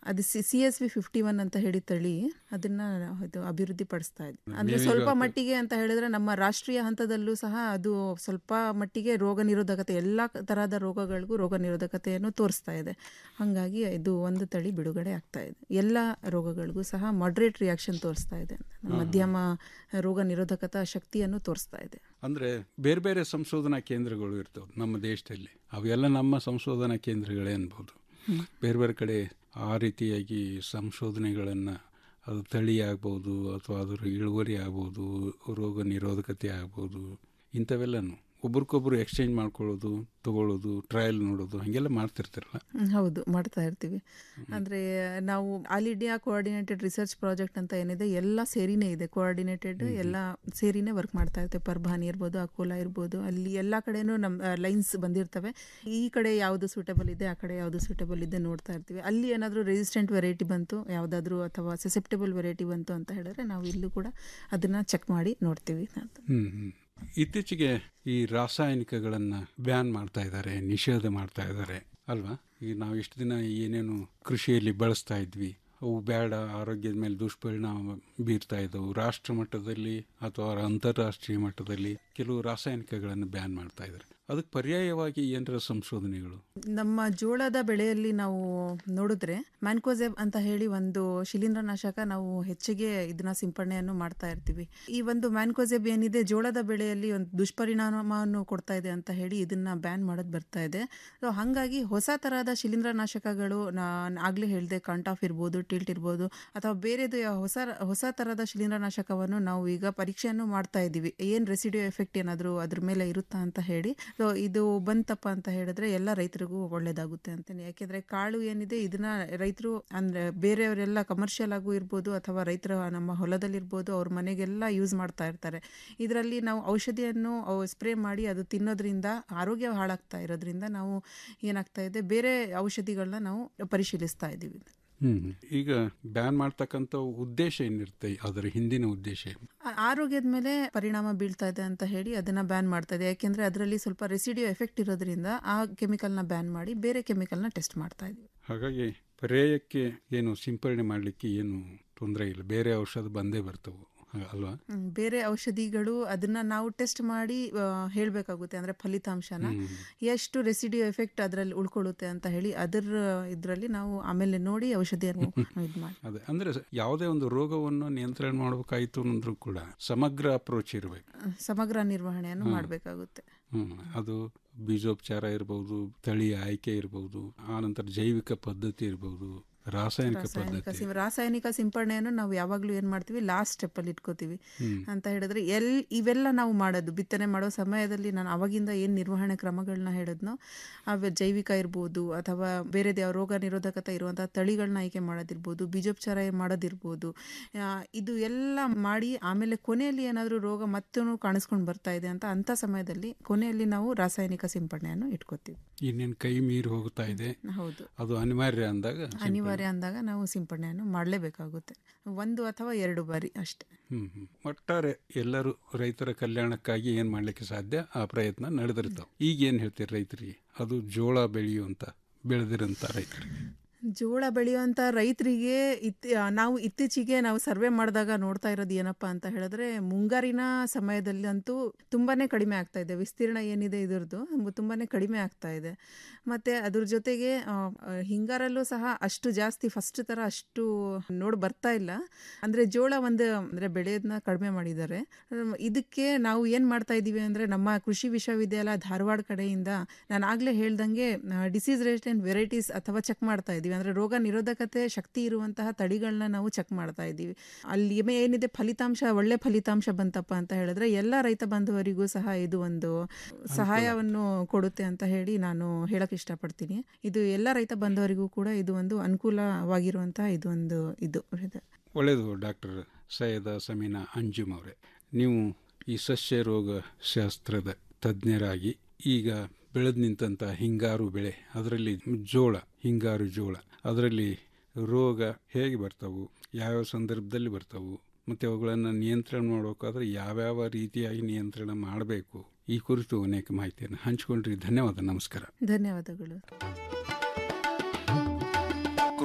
ಅದು C S V fifty one ಅಂತ ಹೇಳಿ ತಳಿ ಅದನ್ನ ಇದು ಅಭಿವೃದ್ಧಿ ಪಡಿಸ್ತಾ ಇದೆ ಅಂದ್ರೆ ಮೇವಿಗೆ ಸ್ವಲ್ಪ ಹಾಕೋದು. ಮಟ್ಟಿಗೆ ಅಂತ ಹೇಳಿದ್ರೆ ನಮ್ಮ ರಾಷ್ಟ್ರೀಯ ಹಂತದಲ್ಲೂ ಸಹ ಅದು ಸ್ವಲ್ಪ ಮಟ್ಟಿಗೆ ರೋಗ ನಿರೋಧಕತೆ ಎಲ್ಲ ತರಹದ ರೋಗಗಳಿಗೂ ರೋಗ ನಿರೋಧಕತೆಯನ್ನು ತೋರಿಸ್ತಾ ಇದೆ ಹಾಗಾಗಿ ಇದು ಒಂದು ತಳಿ ಬಿಡುಗಡೆ ಆಗ್ತಾ ಇದೆ ಎಲ್ಲ ರೋಗಗಳಿಗೂ ಸಹ ಮಾಡ್ರೇಟ್ ರಿಯಾಕ್ಷನ್ ತೋರಿಸ್ತಾ ಇದೆ ಮಧ್ಯಮ ರೋಗ ನಿರೋಧಕತಾ ಶಕ್ತಿಯನ್ನು ತೋರಿಸ್ತಾ ಇದೆ ಅಂದ್ರೆ ಬೇರೆ ಬೇರೆ ಸಂಶೋಧನಾ ಕೇಂದ್ರಗಳು ಇರ್ತವೆ ನಮ್ಮ ದೇಶದಲ್ಲಿ ಅವೆಲ್ಲ ನಮ್ಮ ಸಂಶೋಧನಾ ಕೇಂದ್ರಗಳೇ ಅನ್ಬೋದು ಬೇರೆ ಬೇರೆ ಕಡೆ ಆ ರೀತಿಯಾಗಿ ಸಂಶೋಧನೆಗಳನ್ನು ಅದು ತಳಿ ಆಗ್ಬೋದು ಅಥವಾ ಅದರ ಇಳುವರಿ ಆಗ್ಬೋದು ರೋಗ ನಿರೋಧಕತೆ ಆಗ್ಬೋದು ಇಂಥವೆಲ್ಲನು ಒಬ್ರಿಗೊಬ್ರು ಎಕ್ಸ್ಚೇಂಜ್ ಮಾಡ್ಕೊಳ್ಳೋದು ತಗೊಳ್ಳೋದು ಟ್ರಯಲ್ ನೋಡೋದು ಹಾಗೆಲ್ಲ ಮಾಡ್ತಿರ್ತಾರಲ್ಲ ಹ್ಮ್, ಹೌದು ಮಾಡ್ತಾ ಇರ್ತೀವಿ ಅಂದ್ರೆ ನಾವು all India coordinated research project ಅಂತ ಏನಿದೆ ಎಲ್ಲ ಸೇರಿನೇ ಇದೆ ಕೋಆರ್ಡಿನೇಟೆಡ್ ಎಲ್ಲ ಸೇರಿನೇ ವರ್ಕ್ ಮಾಡ್ತಾ ಇರ್ತೇವೆ ಪರ್ಭಾನಿ ಇರ್ಬೋದು ಅಕೋಲಾ ಇರ್ಬೋದು ಅಲ್ಲಿ ಎಲ್ಲ ಕಡೆನೂ ನಮ್ಮ ಲೈನ್ಸ್ ಬಂದಿರ್ತವೆ ಈ ಕಡೆ ಯಾವುದು ಸೂಟಬಲ್ ಇದೆ ಆ ಕಡೆ ಯಾವುದು ಸೂಟಬಲ್ ಇದೆ ನೋಡ್ತಾ ಇರ್ತೀವಿ ಅಲ್ಲಿ ಏನಾದರೂ ರೆಸಿಸ್ಟೆಂಟ್ ವೆರೈಟಿ ಬಂತು ಯಾವುದಾದ್ರೂ ಅಥವಾ ಸೆಸೆಪ್ಟಬಲ್ ವೆರೈಟಿ ಬಂತು ಅಂತ ಹೇಳಿದ್ರೆ ನಾವು ಇಲ್ಲೂ ಕೂಡ ಅದನ್ನ ಚೆಕ್ ಮಾಡಿ ನೋಡ್ತೀವಿ ಹ್ಮ್ ಹ್ಮ್. ಇತ್ತೀಚೆಗೆ ಈ ರಾಸಾಯನಿಕಗಳನ್ನು ಬ್ಯಾನ್ ಮಾಡ್ತಾ ಇದ್ದಾರೆ ನಿಷೇಧ ಮಾಡ್ತಾ ಇದ್ದಾರೆ ಅಲ್ವಾ ಈಗ ನಾವು ಇಷ್ಟು ದಿನ ಏನೇನು ಕೃಷಿಯಲ್ಲಿ ಬಳಸ್ತಾ ಇದ್ವಿ ಅವು ಬೇಡ ಆರೋಗ್ಯದ ಮೇಲೆ ದುಷ್ಪರಿಣಾಮ ಬೀರ್ತಾ ಇದ್ದವು ರಾಷ್ಟ್ರ ಮಟ್ಟದಲ್ಲಿ ಅಥವಾ ಅಂತಾರಾಷ್ಟ್ರೀಯ ಮಟ್ಟದಲ್ಲಿ ಕೆಲವು ರಾಸಾಯನಿಕಗಳನ್ನು ಬ್ಯಾನ್ ಮಾಡ್ತಾ ಇದ್ದಾರೆ ಅದಕ್ಕೆ ಪರ್ಯಾಯವಾಗಿ ಏನರ ಸಂಶೋಧನೆಗಳು ನಮ್ಮ ಜೋಳದ ಬೆಳೆಯಲ್ಲಿ ನಾವು ನೋಡಿದ್ರೆ ಮ್ಯಾನ್ಕೋಸೆಬ್ ಅಂತ ಹೇಳಿ ಒಂದು ಶಿಲೀಂಧ್ರನಾಶಕ ನಾವು ಹೆಚ್ಚಿಗೆ ಇದನ್ನ ಸಿಂಪಡಣೆಯನ್ನು ಮಾಡ್ತಾ ಇರ್ತೀವಿ ಈ ಒಂದು ಮ್ಯಾನ್ಕೋಸೆಬ್ ಏನಿದೆ ಜೋಳದ ಬೆಳೆಯಲ್ಲಿ ಒಂದು ದುಷ್ಪರಿಣಾಮವನ್ನು ಕೊಡ್ತಾ ಇದೆ ಅಂತ ಹೇಳಿ ಇದನ್ನ ಬ್ಯಾನ್ ಮಾಡೋದು ಬರ್ತಾ ಇದೆ ಸೊ ಹಾಗಾಗಿ ಹೊಸ ತರಹದ ಶಿಲೀಂಧ್ರನಾಶಕಗಳು ನಾನು ಆಗ್ಲೇ ಹೇಳಿದೆ ಕಂಟಾಫ್ ಇರ್ಬೋದು ಟಿಲ್ಟ್ ಇರ್ಬೋದು ಅಥವಾ ಬೇರೆದು ಯಾವ ಹೊಸ ಹೊಸ ತರಹದ ಶಿಲೀಂಧ್ರನಾಶಕವನ್ನು ನಾವು ಈಗ ಪರೀಕ್ಷೆಯನ್ನು ಮಾಡ್ತಾ ಇದ್ದೀವಿ ಏನ್ ರೆಸಿಡಿಯೋ ಎಫೆಕ್ಟ್ ಏನಾದರೂ ಅದ್ರ ಮೇಲೆ ಇರುತ್ತಾ ಅಂತ ಹೇಳಿ ಸೊ ಇದು ಬಂತಪ್ಪ ಅಂತ ಹೇಳಿದ್ರೆ ಎಲ್ಲ ರೈತರಿಗೂ ಒಳ್ಳೇದಾಗುತ್ತೆ ಅಂತಾನೆ ಯಾಕೆಂದ್ರೆ ಕಾಳು ಏನಿದೆ ಇದನ್ನ ರೈತರು ಅಂದ್ರೆ ಬೇರೆಯವರೆಲ್ಲ ಕಮರ್ಷಿಯಲ್ ಆಗು ಇರ್ಬೋದು ಅಥವಾ ರೈತರ ನಮ್ಮ ಹೊಲದಲ್ಲಿರ್ಬೋದು ಅವ್ರ ಮನೆಗೆಲ್ಲ ಯೂಸ್ ಮಾಡ್ತಾ ಇರ್ತಾರೆ ಇದರಲ್ಲಿ ನಾವು ಔಷಧಿಯನ್ನು ಸ್ಪ್ರೇ ಮಾಡಿ ಅದು ತಿನ್ನೋದ್ರಿಂದ ಆರೋಗ್ಯ ಹಾಳಾಗ್ತಾ ಇರೋದ್ರಿಂದ ನಾವು ಏನಾಗ್ತಾ ಇದೆ ಬೇರೆ ಔಷಧಿಗಳನ್ನ ನಾವು ಪರಿಶೀಲಿಸ್ತಾ ಇದ್ದೀವಿ ಹ್ಮ್ ಈಗ ಬ್ಯಾನ್ ಮಾಡ್ತಕ್ಕಂಥ ಉದ್ದೇಶ ಏನಿರುತ್ತೆ ಅದರ ಹಿಂದಿನ ಉದ್ದೇಶ ಏನು? ಆ- ಆರೋಗ್ಯದ ಮೇಲೆ ಪರಿಣಾಮ ಬೀಳ್ತಾ ಇದೆ ಅಂತ ಹೇಳಿ ಅದನ್ನ ಬ್ಯಾನ್ ಮಾಡ್ತಾ ಇದೆ ಯಾಕೆಂದ್ರೆ ಅದರಲ್ಲಿ ಸ್ವಲ್ಪ ರೆಸಿಡಿಯೋ ಎಫೆಕ್ಟ್ ಇರೋದ್ರಿಂದ ಆ ಕೆಮಿಕಲ್ನ ಬ್ಯಾನ್ ಮಾಡಿ ಬೇರೆ ಕೆಮಿಕಲ್ನ ಟೆಸ್ಟ್ ಮಾಡ್ತಾ ಇದ್ದೀವಿ ಹಾಗಾಗಿ ಪರ್ಯಾಯಕ್ಕೆ ಏನು ಸಿಂಪರಣೆ ಮಾಡಲಿಕ್ಕೆ ಏನು ತೊಂದರೆ ಇಲ್ಲ ಬೇರೆ ಔಷಧ ಬಂದೇ ಬರ್ತವೆ ಹ- ಅಲ್ವಾ ಹ್ಮ್, ಬೇರೆ ಔಷಧಿಗಳು ಅದನ್ನ ನಾವು ಟೆಸ್ಟ್ ಮಾಡಿ ಆ, ಹೇಳ್ಬೇಕಾಗುತ್ತೆ ಅಂದ್ರೆ ಫಲಿತಾಂಶನ ಹ್ಮ್. ಎಷ್ಟು ರೆಸಿಡಿಯೋ ಎಫೆಕ್ಟ್ ಅದರಲ್ಲಿ ಉಳ್ಕೊಳ್ಳುತ್ತೆ ಅಂತ ಹೇಳಿ ಅದರ ಇದರಲ್ಲಿ ನಾವು ಆಮೇಲೆ ನೋಡಿ ಔಷಧಿಯನ್ನು ಇದು ಮಾಡಿ ಅದೇ ಅಂದ್ರೆ ಯಾವುದೇ ಒಂದು ರೋಗವನ್ನು ನಿಯಂತ್ರಣ ಮಾಡಬೇಕಾಯಿತು ಅಂದ್ರೂ ಕೂಡ ಸಮಗ್ರ ಅಪ್ರೋಚ್ ಇರಬೇಕು ಸಮಗ್ರ ನಿರ್ವಹಣೆಯನ್ನು ಹ್ಮ್. ಮಾಡಬೇಕಾಗುತ್ತೆ ಹ್ಮ್ ಅದು ಬೀಜೋಪಚಾರ ಇರ್ಬೋದು ತಳಿ ಆಯ್ಕೆ ಇರ್ಬೋದು ಆನಂತರ ಜೈವಿಕ ಪದ್ಧತಿ ಇರ್ಬೋದು ರಾಸಾಯನಿಕ ರಾಸಾಯನಿಕ ಪದ್ಧತಿ ಸಿಂ- ರಾಸಾಯನಿಕ ಸಿಂಪಡಣೆಯನ್ನು ನಾವು ಯಾವಾಗಲೂ ಏನ್ ಮಾಡ್ತೀವಿ ಲಾಸ್ಟ್ ಸ್ಟೆಪ್ ಅಲ್ಲಿ ಇಟ್ಕೋತೀವಿ ಹ್ಮ್. ಅಂತ ಹೇಳಿದ್ರೆ ಎಲ್ ಇವೆಲ್ಲ ನಾವು ಮಾಡೋದು ಬಿತ್ತನೆ ಮಾಡೋ ಸಮಯದಲ್ಲಿ ನಾನು ಅವಾಗಿಂದ ಏನ್ ನಿರ್ವಹಣೆ ಕ್ರಮಗಳನ್ನ ಹೇಳಿದ್ನೋ ಅವ ಜೈವಿಕ ಇರ್ಬೋದು ಅಥವಾ ಬೇರೆದು ಯಾವ ರೋಗ ನಿರೋಧಕತೆ ಇರುವಂತಹ ತಳಿಗಳನ್ನ ಆಯ್ಕೆ ಮಾಡೋದಿರ್ಬೋದು ಬೀಜೋಪಚಾರ ಮಾಡೋದಿರ್ಬೋದು ಆ, ಇದು ಎಲ್ಲ ಮಾಡಿ ಆಮೇಲೆ ಕೊನೆಯಲ್ಲಿ ಏನಾದರೂ ರೋಗ ಮತ್ತೂ ಕಾಣಿಸ್ಕೊಂಡು ಬರ್ತಾ ಇದೆ ಅಂತ ಅಂತ ಸಮಯದಲ್ಲಿ ಕೊನೆಯಲ್ಲಿ ನಾವು ರಾಸಾಯನಿಕ ಸಿಂಪಡಣೆಯನ್ನು ಇಟ್ಕೋತೀವಿ ಇನ್ನೇನು ಕೈ ಮೀರಿ ಹೋಗ್ತಾ ಇದೆ ಹೌದು ಅದು ಅನಿವಾರ್ಯ ಅಂದಾಗ ಸಿಂಪಡಣೆ. ಅನಿವಾರ್ಯ ಅಂದಾಗ ನಾವು ಸಿಂಪಡಣೆಯನ್ನು ಮಾಡಲೇಬೇಕಾಗುತ್ತೆ ಒಂದು ಅಥವಾ ಎರಡು ಬಾರಿ ಅಷ್ಟೇ ಹ್ಮ್ ಹ್ಮ್. ಒಟ್ಟಾರೆ ಎಲ್ಲರೂ ರೈತರ ಕಲ್ಯಾಣಕ್ಕಾಗಿ ಏನ್ ಮಾಡ್ಲಿಕ್ಕೆ ಸಾಧ್ಯ ಆ ಪ್ರಯತ್ನ ನಡೆದಿರ್ತಾವ ಈಗ ಏನ್ ಹೇಳ್ತೀರಿ ರೈತರಿಗೆ ಅದು ಜೋಳ ಬೆಳೆಯುವಂತ ಬೆಳೆದಿರಂತ ರೈತರಿಗೆ ಜೋಳ ಬೆಳೆಯುವಂಥ ರೈತರಿಗೆ ಇತ್ ನಾವು ಇತ್ತೀಚೆಗೆ ನಾವು ಸರ್ವೆ ಮಾಡಿದಾಗ ನೋಡ್ತಾ ಇರೋದು ಏನಪ್ಪ ಅಂತ ಹೇಳಿದ್ರೆ ಮುಂಗಾರಿನ ಸಮಯದಲ್ಲಂತೂ ತುಂಬಾನೇ ಕಡಿಮೆ ಆಗ್ತಾ ಇದೆ ವಿಸ್ತೀರ್ಣ ಏನಿದೆ ಇದರದ್ದು ತುಂಬಾನೇ ಕಡಿಮೆ ಆಗ್ತಾ ಇದೆ ಮತ್ತೆ ಅದ್ರ ಜೊತೆಗೆ ಆ, ಆ, ಹಿಂಗಾರಲ್ಲೂ ಸಹ ಅಷ್ಟು ಜಾಸ್ತಿ ಫಸ್ಟ್ ತರ ಅಷ್ಟು ನೋಡ್ ಬರ್ತಾ ಇಲ್ಲ ಅಂದ್ರೆ ಜೋಳ ಒಂದು ಅಂದ್ರೆ ಬೆಳೆಯೋದನ್ನ ಕಡಿಮೆ ಮಾಡಿದ್ದಾರೆ ಅಮ್, ಇದಕ್ಕೆ ನಾವು ಏನ್ ಮಾಡ್ತಾ ಇದೀವಿ ಅಂದ್ರೆ ನಮ್ಮ ಕೃಷಿ ವಿಶ್ವವಿದ್ಯಾಲಯ ಧಾರವಾಡ ಕಡೆಯಿಂದ ನಾನು ಆಗ್ಲೇ ಹೇಳ್ದಂಗೆ ಡಿಸೀಸ್ ರೆಸಿಸ್ಟೆಂಟ್ ವೆರೈಟೀಸ್ ಅಥವಾ ಚೆಕ್ ಮಾಡ್ತಾ ಇದೀವಿ ಅಂದ್ರೆ ರೋಗ ನಿರೋಧಕತೆ ಶಕ್ತಿ ಇರುವಂತಹ ತಳಿಗಳನ್ನ ನಾವು ಚೆಕ್ ಮಾಡ್ತಾ ಇದ್ದೀವಿ ಅಲ್ಲಿ ಏನೇ- ಏನಿದೆ ಫಲಿತಾಂಶ ಒಳ್ಳೆ ಫಲಿತಾಂಶ ಬಂತಪ್ಪ ಅಂತ ಹೇಳಿದ್ರೆ ಎಲ್ಲ ರೈತ ಬಾಂಧವರಿಗೂ ಸಹ ಇದು ಒಂದು ಸಹಾಯವನ್ನು ಕೊಡುತ್ತೆ ಅಂತ ಹೇಳಿ ನಾನು ಹೇಳಕ್ ಇಷ್ಟಪಡ್ತೀನಿ ಇದು ಎಲ್ಲ ರೈತ ಬಾಂಧವರಿಗೂ ಕೂಡ ಇದು ಒಂದು ಅನುಕೂಲವಾಗಿರುವಂತಹ ಇದು ಒಂದು ಇದು ಇದೆ. ಒಳ್ಳೆಯದು ಡಾಕ್ಟರ್ ಸೈಯದ ಸಮೀನಾ ಅಂಜುಮ್ ಅವರೇ ನೀವು ಈ ಸಸ್ಯ ರೋಗ ಶಾಸ್ತ್ರದ ತಜ್ಞರಾಗಿ ಈಗ ಬೆಳೆದು ನಿಂತಂಥ ಹಿಂಗಾರು ಬೆಳೆ ಅದರಲ್ಲಿ ಜೋಳ ಹಿಂಗಾರು ಜೋಳ ಅದರಲ್ಲಿ ರೋಗ ಹೇಗೆ ಬರ್ತಾವು ಯಾವ್ಯಾವ ಸಂದರ್ಭದಲ್ಲಿ ಬರ್ತಾವು ಮತ್ತು ಅವುಗಳನ್ನು ನಿಯಂತ್ರಣ ಮಾಡಬೇಕಾದ್ರೆ ಯಾವ್ಯಾವ ರೀತಿಯಾಗಿ ನಿಯಂತ್ರಣ ಮಾಡಬೇಕು ಈ ಕುರಿತು ಅನೇಕ ಮಾಹಿತಿಯನ್ನು ಹಂಚಿಕೊಂಡ್ರಿ ಧನ್ಯವಾದ ನಮಸ್ಕಾರ ಧನ್ಯವಾದಗಳು ಕೃಷಿ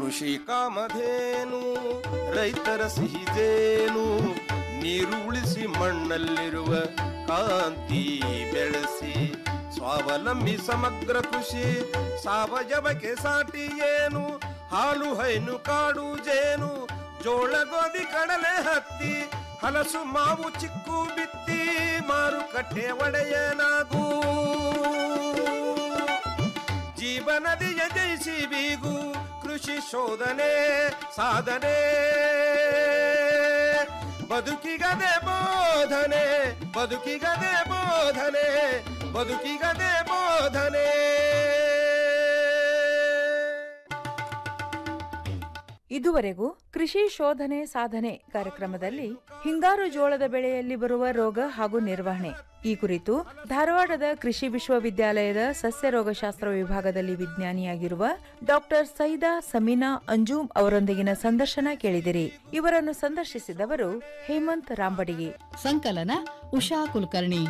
ಕೃಷಿ ಕಾಮಧೇನು ರೈತರ ಸಿಹಿದೇನು ನೀರು ಉಳಿಸಿ ಮಣ್ಣಲ್ಲಿರುವ ಕಾಂತಿ ಬೆಳೆಸಿ ಸ್ವಾವಲಂಬಿ ಸಮಗ್ರ ಕೃಷಿ ಸಾವಯವಕ್ಕೆ ಸಾಟಿ ಏನು ಹಾಲು ಹೈನು ಕಾಡು ಜೇನು ಜೋಳ ಗೋಧಿ ಕಡಲೆ ಹತ್ತಿ ಹಲಸು ಮಾವು ಚಿಕ್ಕು ಬಿತ್ತಿ ಮಾರುಕಟ್ಟೆ ಒಡೆಯನಾಗೂ ಜೀವನದಿಯ ಜಯಿಸಿ ಬೀಗು ಕೃಷಿ ಶೋಧನೆ ಸಾಧನೆ ಬದುಕಿಗದೆ ಬೋಧನೆ ಬದುಕಿಗದೆ ಬೋಧನೆ ಬದುಕಿಗದೆ ಬೋಧನೆ ಇದುವರೆಗೂ ಕೃಷಿ ಶೋಧನೆ ಸಾಧನೆ ಕಾರ್ಯಕ್ರಮದಲ್ಲಿ ಹಿಂಗಾರು ಜೋಳದ ಬೆಳೆಯಲ್ಲಿ ಬರುವ ರೋಗ ಹಾಗೂ ನಿರ್ವಹಣೆ ಈ ಕುರಿತು ಧಾರವಾಡದ ಕೃಷಿ ವಿಶ್ವವಿದ್ಯಾಲಯದ ಸಸ್ಯ ರೋಗಶಾಸ್ತ್ರ ವಿಭಾಗದಲ್ಲಿ ವಿಜ್ಞಾನಿಯಾಗಿರುವ ಡಾಕ್ಟರ್ ಸೈದಾ ಸಮೀನಾ ಅಂಜೂಮ್ ಅವರೊಂದಿಗಿನ ಸಂದರ್ಶನ ಕೇಳಿದಿರಿ ಇವರನ್ನು ಸಂದರ್ಶಿಸಿದವರು ಹೇಮಂತ್ ರಾಂಬಡಿಗೆ ಸಂಕಲನ ಉಷಾ ಕುಲಕರ್ಣಿ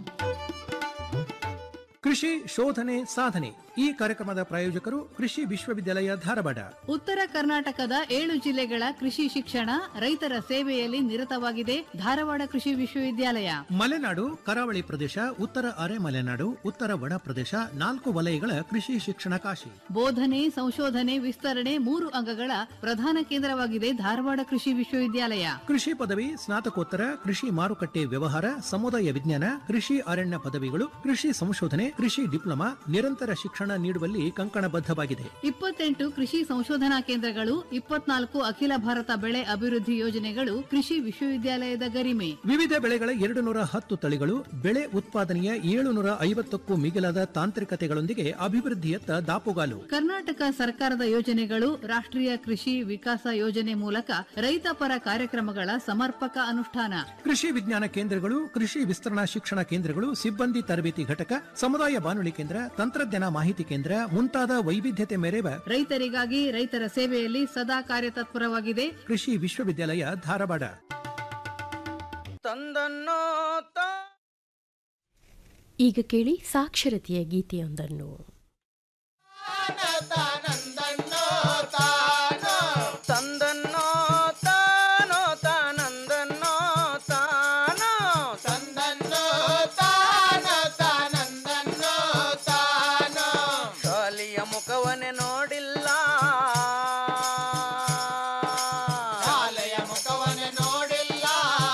ಕೃಷಿ ಶೋಧನೆ ಸಾಧನೆ ಈ ಕಾರ್ಯಕ್ರಮದ ಪ್ರಾಯೋಜಕರು ಕೃಷಿ ವಿಶ್ವವಿದ್ಯಾಲಯ ಧಾರವಾಡ ಉತ್ತರ ಕರ್ನಾಟಕದ ಏಳು ಜಿಲ್ಲೆಗಳ ಕೃಷಿ ಶಿಕ್ಷಣ ರೈತರ ಸೇವೆಯಲ್ಲಿ ನಿರತವಾಗಿದೆ ಧಾರವಾಡ ಕೃಷಿ ವಿಶ್ವವಿದ್ಯಾಲಯ ಮಲೆನಾಡು ಕರಾವಳಿ ಪ್ರದೇಶ ಉತ್ತರ ಅರೆ ಮಲೆನಾಡು ಉತ್ತರ ಒಣ ಪ್ರದೇಶ ನಾಲ್ಕು ವಲಯಗಳ ಕೃಷಿ ಶಿಕ್ಷಣ ಕಾಶಿ ಬೋಧನೆ ಸಂಶೋಧನೆ ವಿಸ್ತರಣೆ ಮೂರು ಅಂಗಗಳ ಪ್ರಧಾನ ಕೇಂದ್ರವಾಗಿದೆ ಧಾರವಾಡ ಕೃಷಿ ವಿಶ್ವವಿದ್ಯಾಲಯ ಕೃಷಿ ಪದವಿ ಸ್ನಾತಕೋತ್ತರ ಕೃಷಿ ಮಾರುಕಟ್ಟೆ ವ್ಯವಹಾರ ಸಮುದಾಯ ವಿಜ್ಞಾನ ಕೃಷಿ ಅರಣ್ಯ ಪದವಿಗಳು ಕೃಷಿ ಸಂಶೋಧನೆ ಕೃಷಿ ಡಿಪ್ಲೊಮಾ ನಿರಂತರ ಶಿಕ್ಷಣ ನೀಡುವಲ್ಲಿ ಕಂಕಣಬದ್ಧವಾಗಿದೆ ಇಪ್ಪತ್ತೆಂಟು ಕೃಷಿ ಸಂಶೋಧನಾ ಕೇಂದ್ರಗಳು ಇಪ್ಪತ್ನಾಲ್ಕು ಅಖಿಲ ಭಾರತ ಬೆಳೆ ಅಭಿವೃದ್ಧಿ ಯೋಜನೆಗಳು ಕೃಷಿ ವಿಶ್ವವಿದ್ಯಾಲಯದ ಗರಿಮೆ ವಿವಿಧ ಬೆಳೆಗಳ ಎರಡು ನೂರ ಹತ್ತು ತಳಿಗಳು ಬೆಳೆ ಉತ್ಪಾದನೆಯ ಏಳು ನೂರ ಐವತ್ತಕ್ಕೂ ಮಿಗಿಲಾದ ತಾಂತ್ರಿಕತೆಗಳೊಂದಿಗೆ ಅಭಿವೃದ್ಧಿಯತ್ತ ದಾಪುಗಾಲು ಕರ್ನಾಟಕ ಸರ್ಕಾರದ ಯೋಜನೆಗಳು ರಾಷ್ಟ್ರೀಯ ಕೃಷಿ ವಿಕಾಸ ಯೋಜನೆ ಮೂಲಕ ರೈತ ಪರ ಕಾರ್ಯಕ್ರಮಗಳ ಸಮರ್ಪಕ ಅನುಷ್ಠಾನ ಕೃಷಿ ವಿಜ್ಞಾನ ಕೇಂದ್ರಗಳು ಕೃಷಿ ವಿಸ್ತರಣಾ ಶಿಕ್ಷಣ ಕೇಂದ್ರಗಳು ಸಿಬ್ಬಂದಿ ತರಬೇತಿ ಘಟಕ ಸಮುದಾಯ ಬಾನುಲಿ ಕೇಂದ್ರ ತಂತ್ರಜ್ಞಾನ ಮಾಹಿತಿ ಕೇಂದ್ರ ಮುಂತಾದ ವೈವಿಧ್ಯತೆ ಮೆರೆವ ರೈತರಿಗಾಗಿ ರೈತರ ಸೇವೆಯಲ್ಲಿ ಸದಾ ಕಾರ್ಯತತ್ಪರವಾಗಿದೆ ಕೃಷಿ ವಿಶ್ವವಿದ್ಯಾಲಯ ಧಾರವಾಡ ತಂದನ್ನೋ ಈಗ ಕೇಳಿ ಸಾಕ್ಷರತೆಯ ಗೀತೆಯೊಂದನ್ನು ತಂದನ್ನೋ ತಾನೋ ತಾನಂದನ್ನೋ ತಾನೋ ತಂದನ್ನೋ ತಾನೋ ತಾನಂದನ್ನೋ ತಾನೋ ಶಾಲಿಯ ಮುಖವನ್ನೇ ನೋಡಿಲ್ಲ ಶಾಲೆಯ ಮುಖವನ್ನೇ ನೋಡಿಲ್ಲ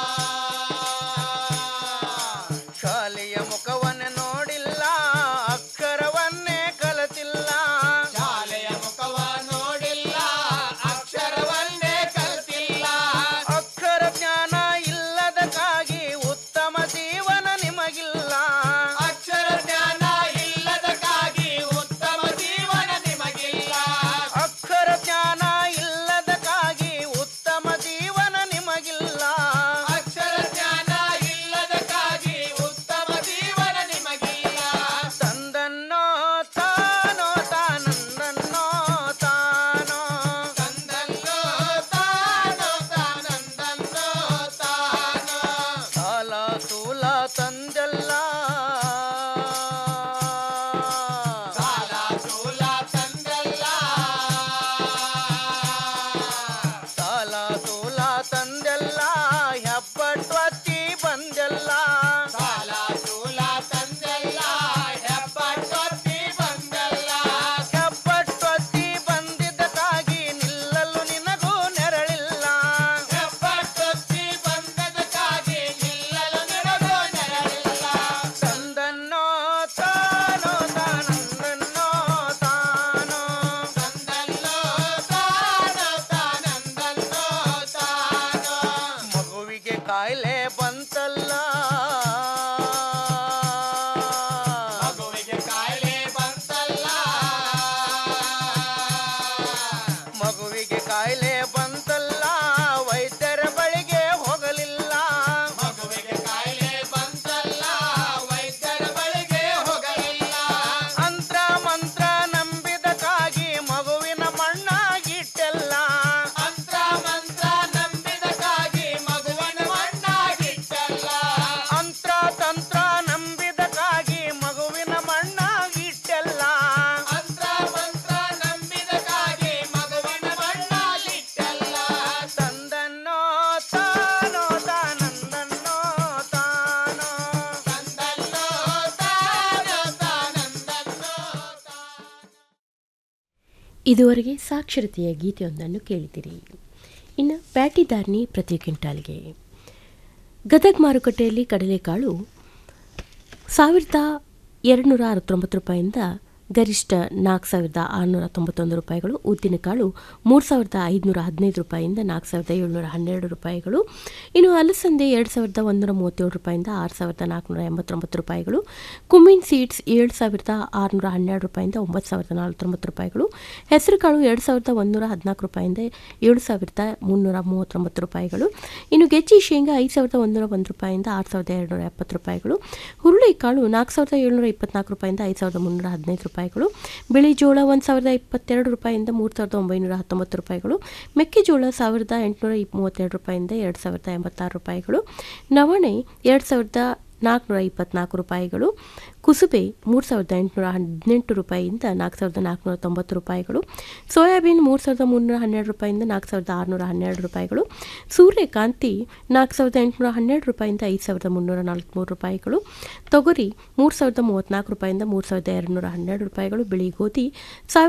ಶಾಲೆಯ ಮುಖವನ್ನೇ ನೋಡಿಲ್ಲ ಅಕ್ಷರವನ್ನೇ ಕಲಿತಿಲ್ಲ ಶಾಲೆಯ ಮುಖವ ನೋಡಿಲ್ಲ ಅಕ್ಷರವನ್ನೇ ಕಲಿತಿಲ್ಲ ಅಕ್ಷರ ಜ್ಞಾನ ಇಲ್ಲದಕ್ಕಾಗಿ ಉತ್ತಮ ಜೀವನ ನಿಮಗಿಲ್ಲ ಅಕ್ಷರ ಜ್ಞಾನ ಇಲ್ಲದಕ್ಕಾಗಿ ಉತ್ತಮ ಜೀವನ ನಿಮಗಿಲ್ಲ ಅಕ್ಷರ ಜ್ಞಾನ ಇಲ್ಲದಕ್ಕಾಗಿ ಉತ್ತಮ ಜೀವನ ನಿಮಗಿಲ್ಲ ಅಕ್ಷರ ಜ್ಞಾನ ಇಲ್ಲದಕ್ಕಾಗಿ ಉತ್ತಮ ಜೀವನ ನಿಮಗಿಲ್ಲ ತಂದನ್ನೋ ತಾನೋ ತಾನಂದನ್ನೋ ತಾನೋ ತಂದನ್ನೋ ತಾನೋ ತಾನಂದನ್ನೋ ತಾನೋ ಸಾಲ ಸೂಲ ತಂದೆಲ್ಲ ಸಾಲ ಸೂಲ ತಂದೆಲ್ಲ ಸಾಲ ಸೂಲ ತಂದೆಲ್ಲ ಹೆಬ್ಬಟ್ವತ್ತಿ ಬಂದೆಲ್ಲ ಸಾಲ ಸೂಲ ತಂದೆಲ್ಲ ಹೆಬ್ಬಟ್ವತ್ತಿ ಬಂದೆಲ್ಲ ಹೆಬ್ಬಟ್ವತ್ತಿ ಬಂದಿದ್ದಕ್ಕಾಗಿ ನಿಲ್ಲಲು ನಿನಗೂ ನೆರಳಿಲ್ಲ ಹೆಬ್ಬಟ್ವತ್ತಿ ಬಂದದಕ್ಕಾಗಿ ನಿಲ್ಲಲು ನಿನಗೂ ನೆರಳಿಲ್ಲ ತಂದನ್ನೋ ತಾನೋ ತಾನಂದನ್ನೋ ತಾನೋ ತಂದನ್ನೋ ತಾನೋ ತಾನಂದನ್ನೋ ತಾನೋ ಮಗುವಿಗೆ ಕಾಯಿಲೆ ಬಂತಲ್ಲ ಮಗುವಿಗೆ ಕಾಯಿಲೆ ಬಂತಲ್ಲ ಮಗುವಿಗೆ ಕಾಯಿಲೆ ಬಂತಲ್ಲ ವೈದ್ಯರ ಬಳಿಗೆ ಹೋಗಲಿಲ್ಲ ಮಗುವಿಗೆ ಕಾಯಿಲೆ ಬಂತಲ್ಲ ವೈದ್ಯರ ಬಳಿಗೆ ಹೋಗಲಿಲ್ಲ ಅಂತ್ರ ಮಂತ್ರ ನಂಬಿದಕ್ಕಾಗಿ ಮಗುವಿನ ಮಣ್ಣಾಗಿಟ್ಟೆಲ್ಲ ಅಂತ್ರ ಮಂತ್ರ ನಂಬಿದಕ್ಕಾಗಿ ಮಗುವಿನ ಮಣ್ಣಾಗಿಟ್ಟೆಲ್ಲ ಅಂತ್ರ ತಂತ್ರ ನಂಬಿದಕ್ಕಾಗಿ ಮಗುವಿನ ಮಣ್ಣಾಗಿಟ್ಟೆಲ್ಲ ಅಂತ್ರ ಮಂತ್ರ ನಂಬಿದಕ್ಕಾಗಿ ಮಗುವಿನ ಇದುವರೆಗೆ ಸಾಕ್ಷರತೆಯ ಗೀತೆಯೊಂದನ್ನು ಕೇಳಿದಿರಿ ಇನ್ನು ಪ್ಯಾಟಿದಾರ್ನಿ ಪ್ರತಿ ಕ್ವಿಂಟಾಲ್ಗೆ ಗದಗ್ ಮಾರುಕಟ್ಟೆಯಲ್ಲಿ ಕಡಲೆಕಾಳು ಸಾವಿರದ ಎರಡುನೂರ ಅರವತ್ತೊಂಬತ್ತು ರೂಪಾಯಿಂದ ಗರಿಷ್ಠ ನಾಲ್ಕು ಸಾವಿರದ ಆರುನೂರ ತೊಂಬತ್ತೊಂದು ರೂಪಾಯಿಗಳು ಉದ್ದಿನಕಾಳು ಮೂರು ಸಾವಿರದ ಐದುನೂರ ಹದಿನೈದು ರೂಪಾಯಿಂದ ನಾಲ್ಕು ಸಾವಿರದ ಏಳ್ನೂರ ಹನ್ನೆರಡು ರೂಪಾಯಿಗಳು ಇನ್ನು ಅಲಸಂದೆ ಎರಡು ಸಾವಿರದ ಒಂದೂರ ಮೂವತ್ತೇಳು ರೂಪಾಯಿಂದ ಆರು ಸಾವಿರದ ನಾಲ್ಕುನೂರ ಎಂಬತ್ತೊಂಬತ್ತು ರೂಪಾಯಿಗಳು ಕುಮಿನ್ ಸೀಡ್ಸ್ ಏಳು ಸಾವಿರದ ಆರುನೂರ ಹನ್ನೆರಡು ರೂಪಾಯಿಂದ ಒಂಬತ್ತು ಸಾವಿರದ ನಾಲ್ವತ್ತೊಂಬತ್ತು ರೂಪಾಯಿಗಳು ಹೆಸರುಕಾಳು ಎರಡು ಸಾವಿರದ ಒಂದೂರ ಹದಿನಾಲ್ಕು ರೂಪಾಯಿಂದ ಏಳು ಸಾವಿರದ ಮುನ್ನೂರ ಮೂವತ್ತೊಂಬತ್ತು ರೂಪಾಯಿಗಳು ಇನ್ನು ಗೆಜ್ಜಿ ಶೇಂಗಾ ಐದು ಸಾವಿರದ ಒಂದೂರ ಒಂದು ರೂಪಾಯಿಂದ ಆರು ಸಾವಿರದ ಎರಡುನೂರ ಎಪ್ಪತ್ತು ರೂಪಾಯಿಗಳು ಹುರುಳಿಕಾಳು ನಾಲ್ಕು ಸಾವಿರದ ಏಳ್ನೂರ ಇಪ್ಪತ್ನಾಲ್ಕು ರೂಪಾಯಿಂದ ಐದು ಸಾವಿರದ ಮುನ್ನೂರ ಹದಿನೈದು ರೂಪಾಯಿಗಳು ಬಿಳಿ ಜೋಳ ಒಂದು ಸಾವಿರದ ಇಪ್ಪತ್ತೆರಡು ರೂಪಾಯಿಂದ ಮೂರು ಸಾವಿರದ ಒಂಬೈನೂರ ಹತ್ತೊಂಬತ್ತು ರೂಪಾಯಿಗಳು ಮೆಕ್ಕೆಜೋಳ ಸಾವಿರದ ಎಂಟುನೂರ ಇಪ್ ಮೂವತ್ತೆರಡು ರೂಪಾಯಿಂದ ಎರಡು ಸಾವಿರದ ಎಂಬತ್ತಾರು ರೂಪಾಯಿಗಳು ನವಣೆ ಎರಡು ಸಾವಿರದ ನಾಲ್ಕುನೂರ ಇಪ್ಪತ್ನಾಲ್ಕು ರೂಪಾಯಿಗಳು ಕುಸುಬೆ ಮೂರು ಸಾವಿರದ ಎಂಟುನೂರ ಹದಿನೆಂಟು ರೂಪಾಯಿಯಿಂದ ನಾಲ್ಕು ಸಾವಿರದ ನಾಲ್ಕುನೂರ ತೊಂಬತ್ತು ರೂಪಾಯಿಗಳು ಸೋಯಾಬೀನ್ ಮೂರು ಸಾವಿರದ ಮುನ್ನೂರ ಹನ್ನೆರಡು ರೂಪಾಯಿಂದ ನಾಲ್ಕು ಸಾವಿರದ ಆರುನೂರ ಹನ್ನೆರಡು ರೂಪಾಯಿಗಳು ಸೂರ್ಯಕಾಂತಿ ನಾಲ್ಕು ಸಾವಿರದ ಎಂಟುನೂರ ಹನ್ನೆರಡು ರೂಪಾಯಿಂದ ಐದು ಸಾವಿರದ ಮುನ್ನೂರ ನಲ್ವತ್ತ್ಮೂರು ರೂಪಾಯಿಗಳು ತೊಗರಿ ಮೂರು ಸಾವಿರದ ಮೂವತ್ತ್ನಾಲ್ಕು ರೂಪಾಯಿಂದ ಮೂರು ಸಾವಿರದ ಎರಡುನೂರ ಹನ್ನೆರಡು ರೂಪಾಯಿಗಳು ಬಿಳಿ ಗೋಧಿ ಸಾವಿರ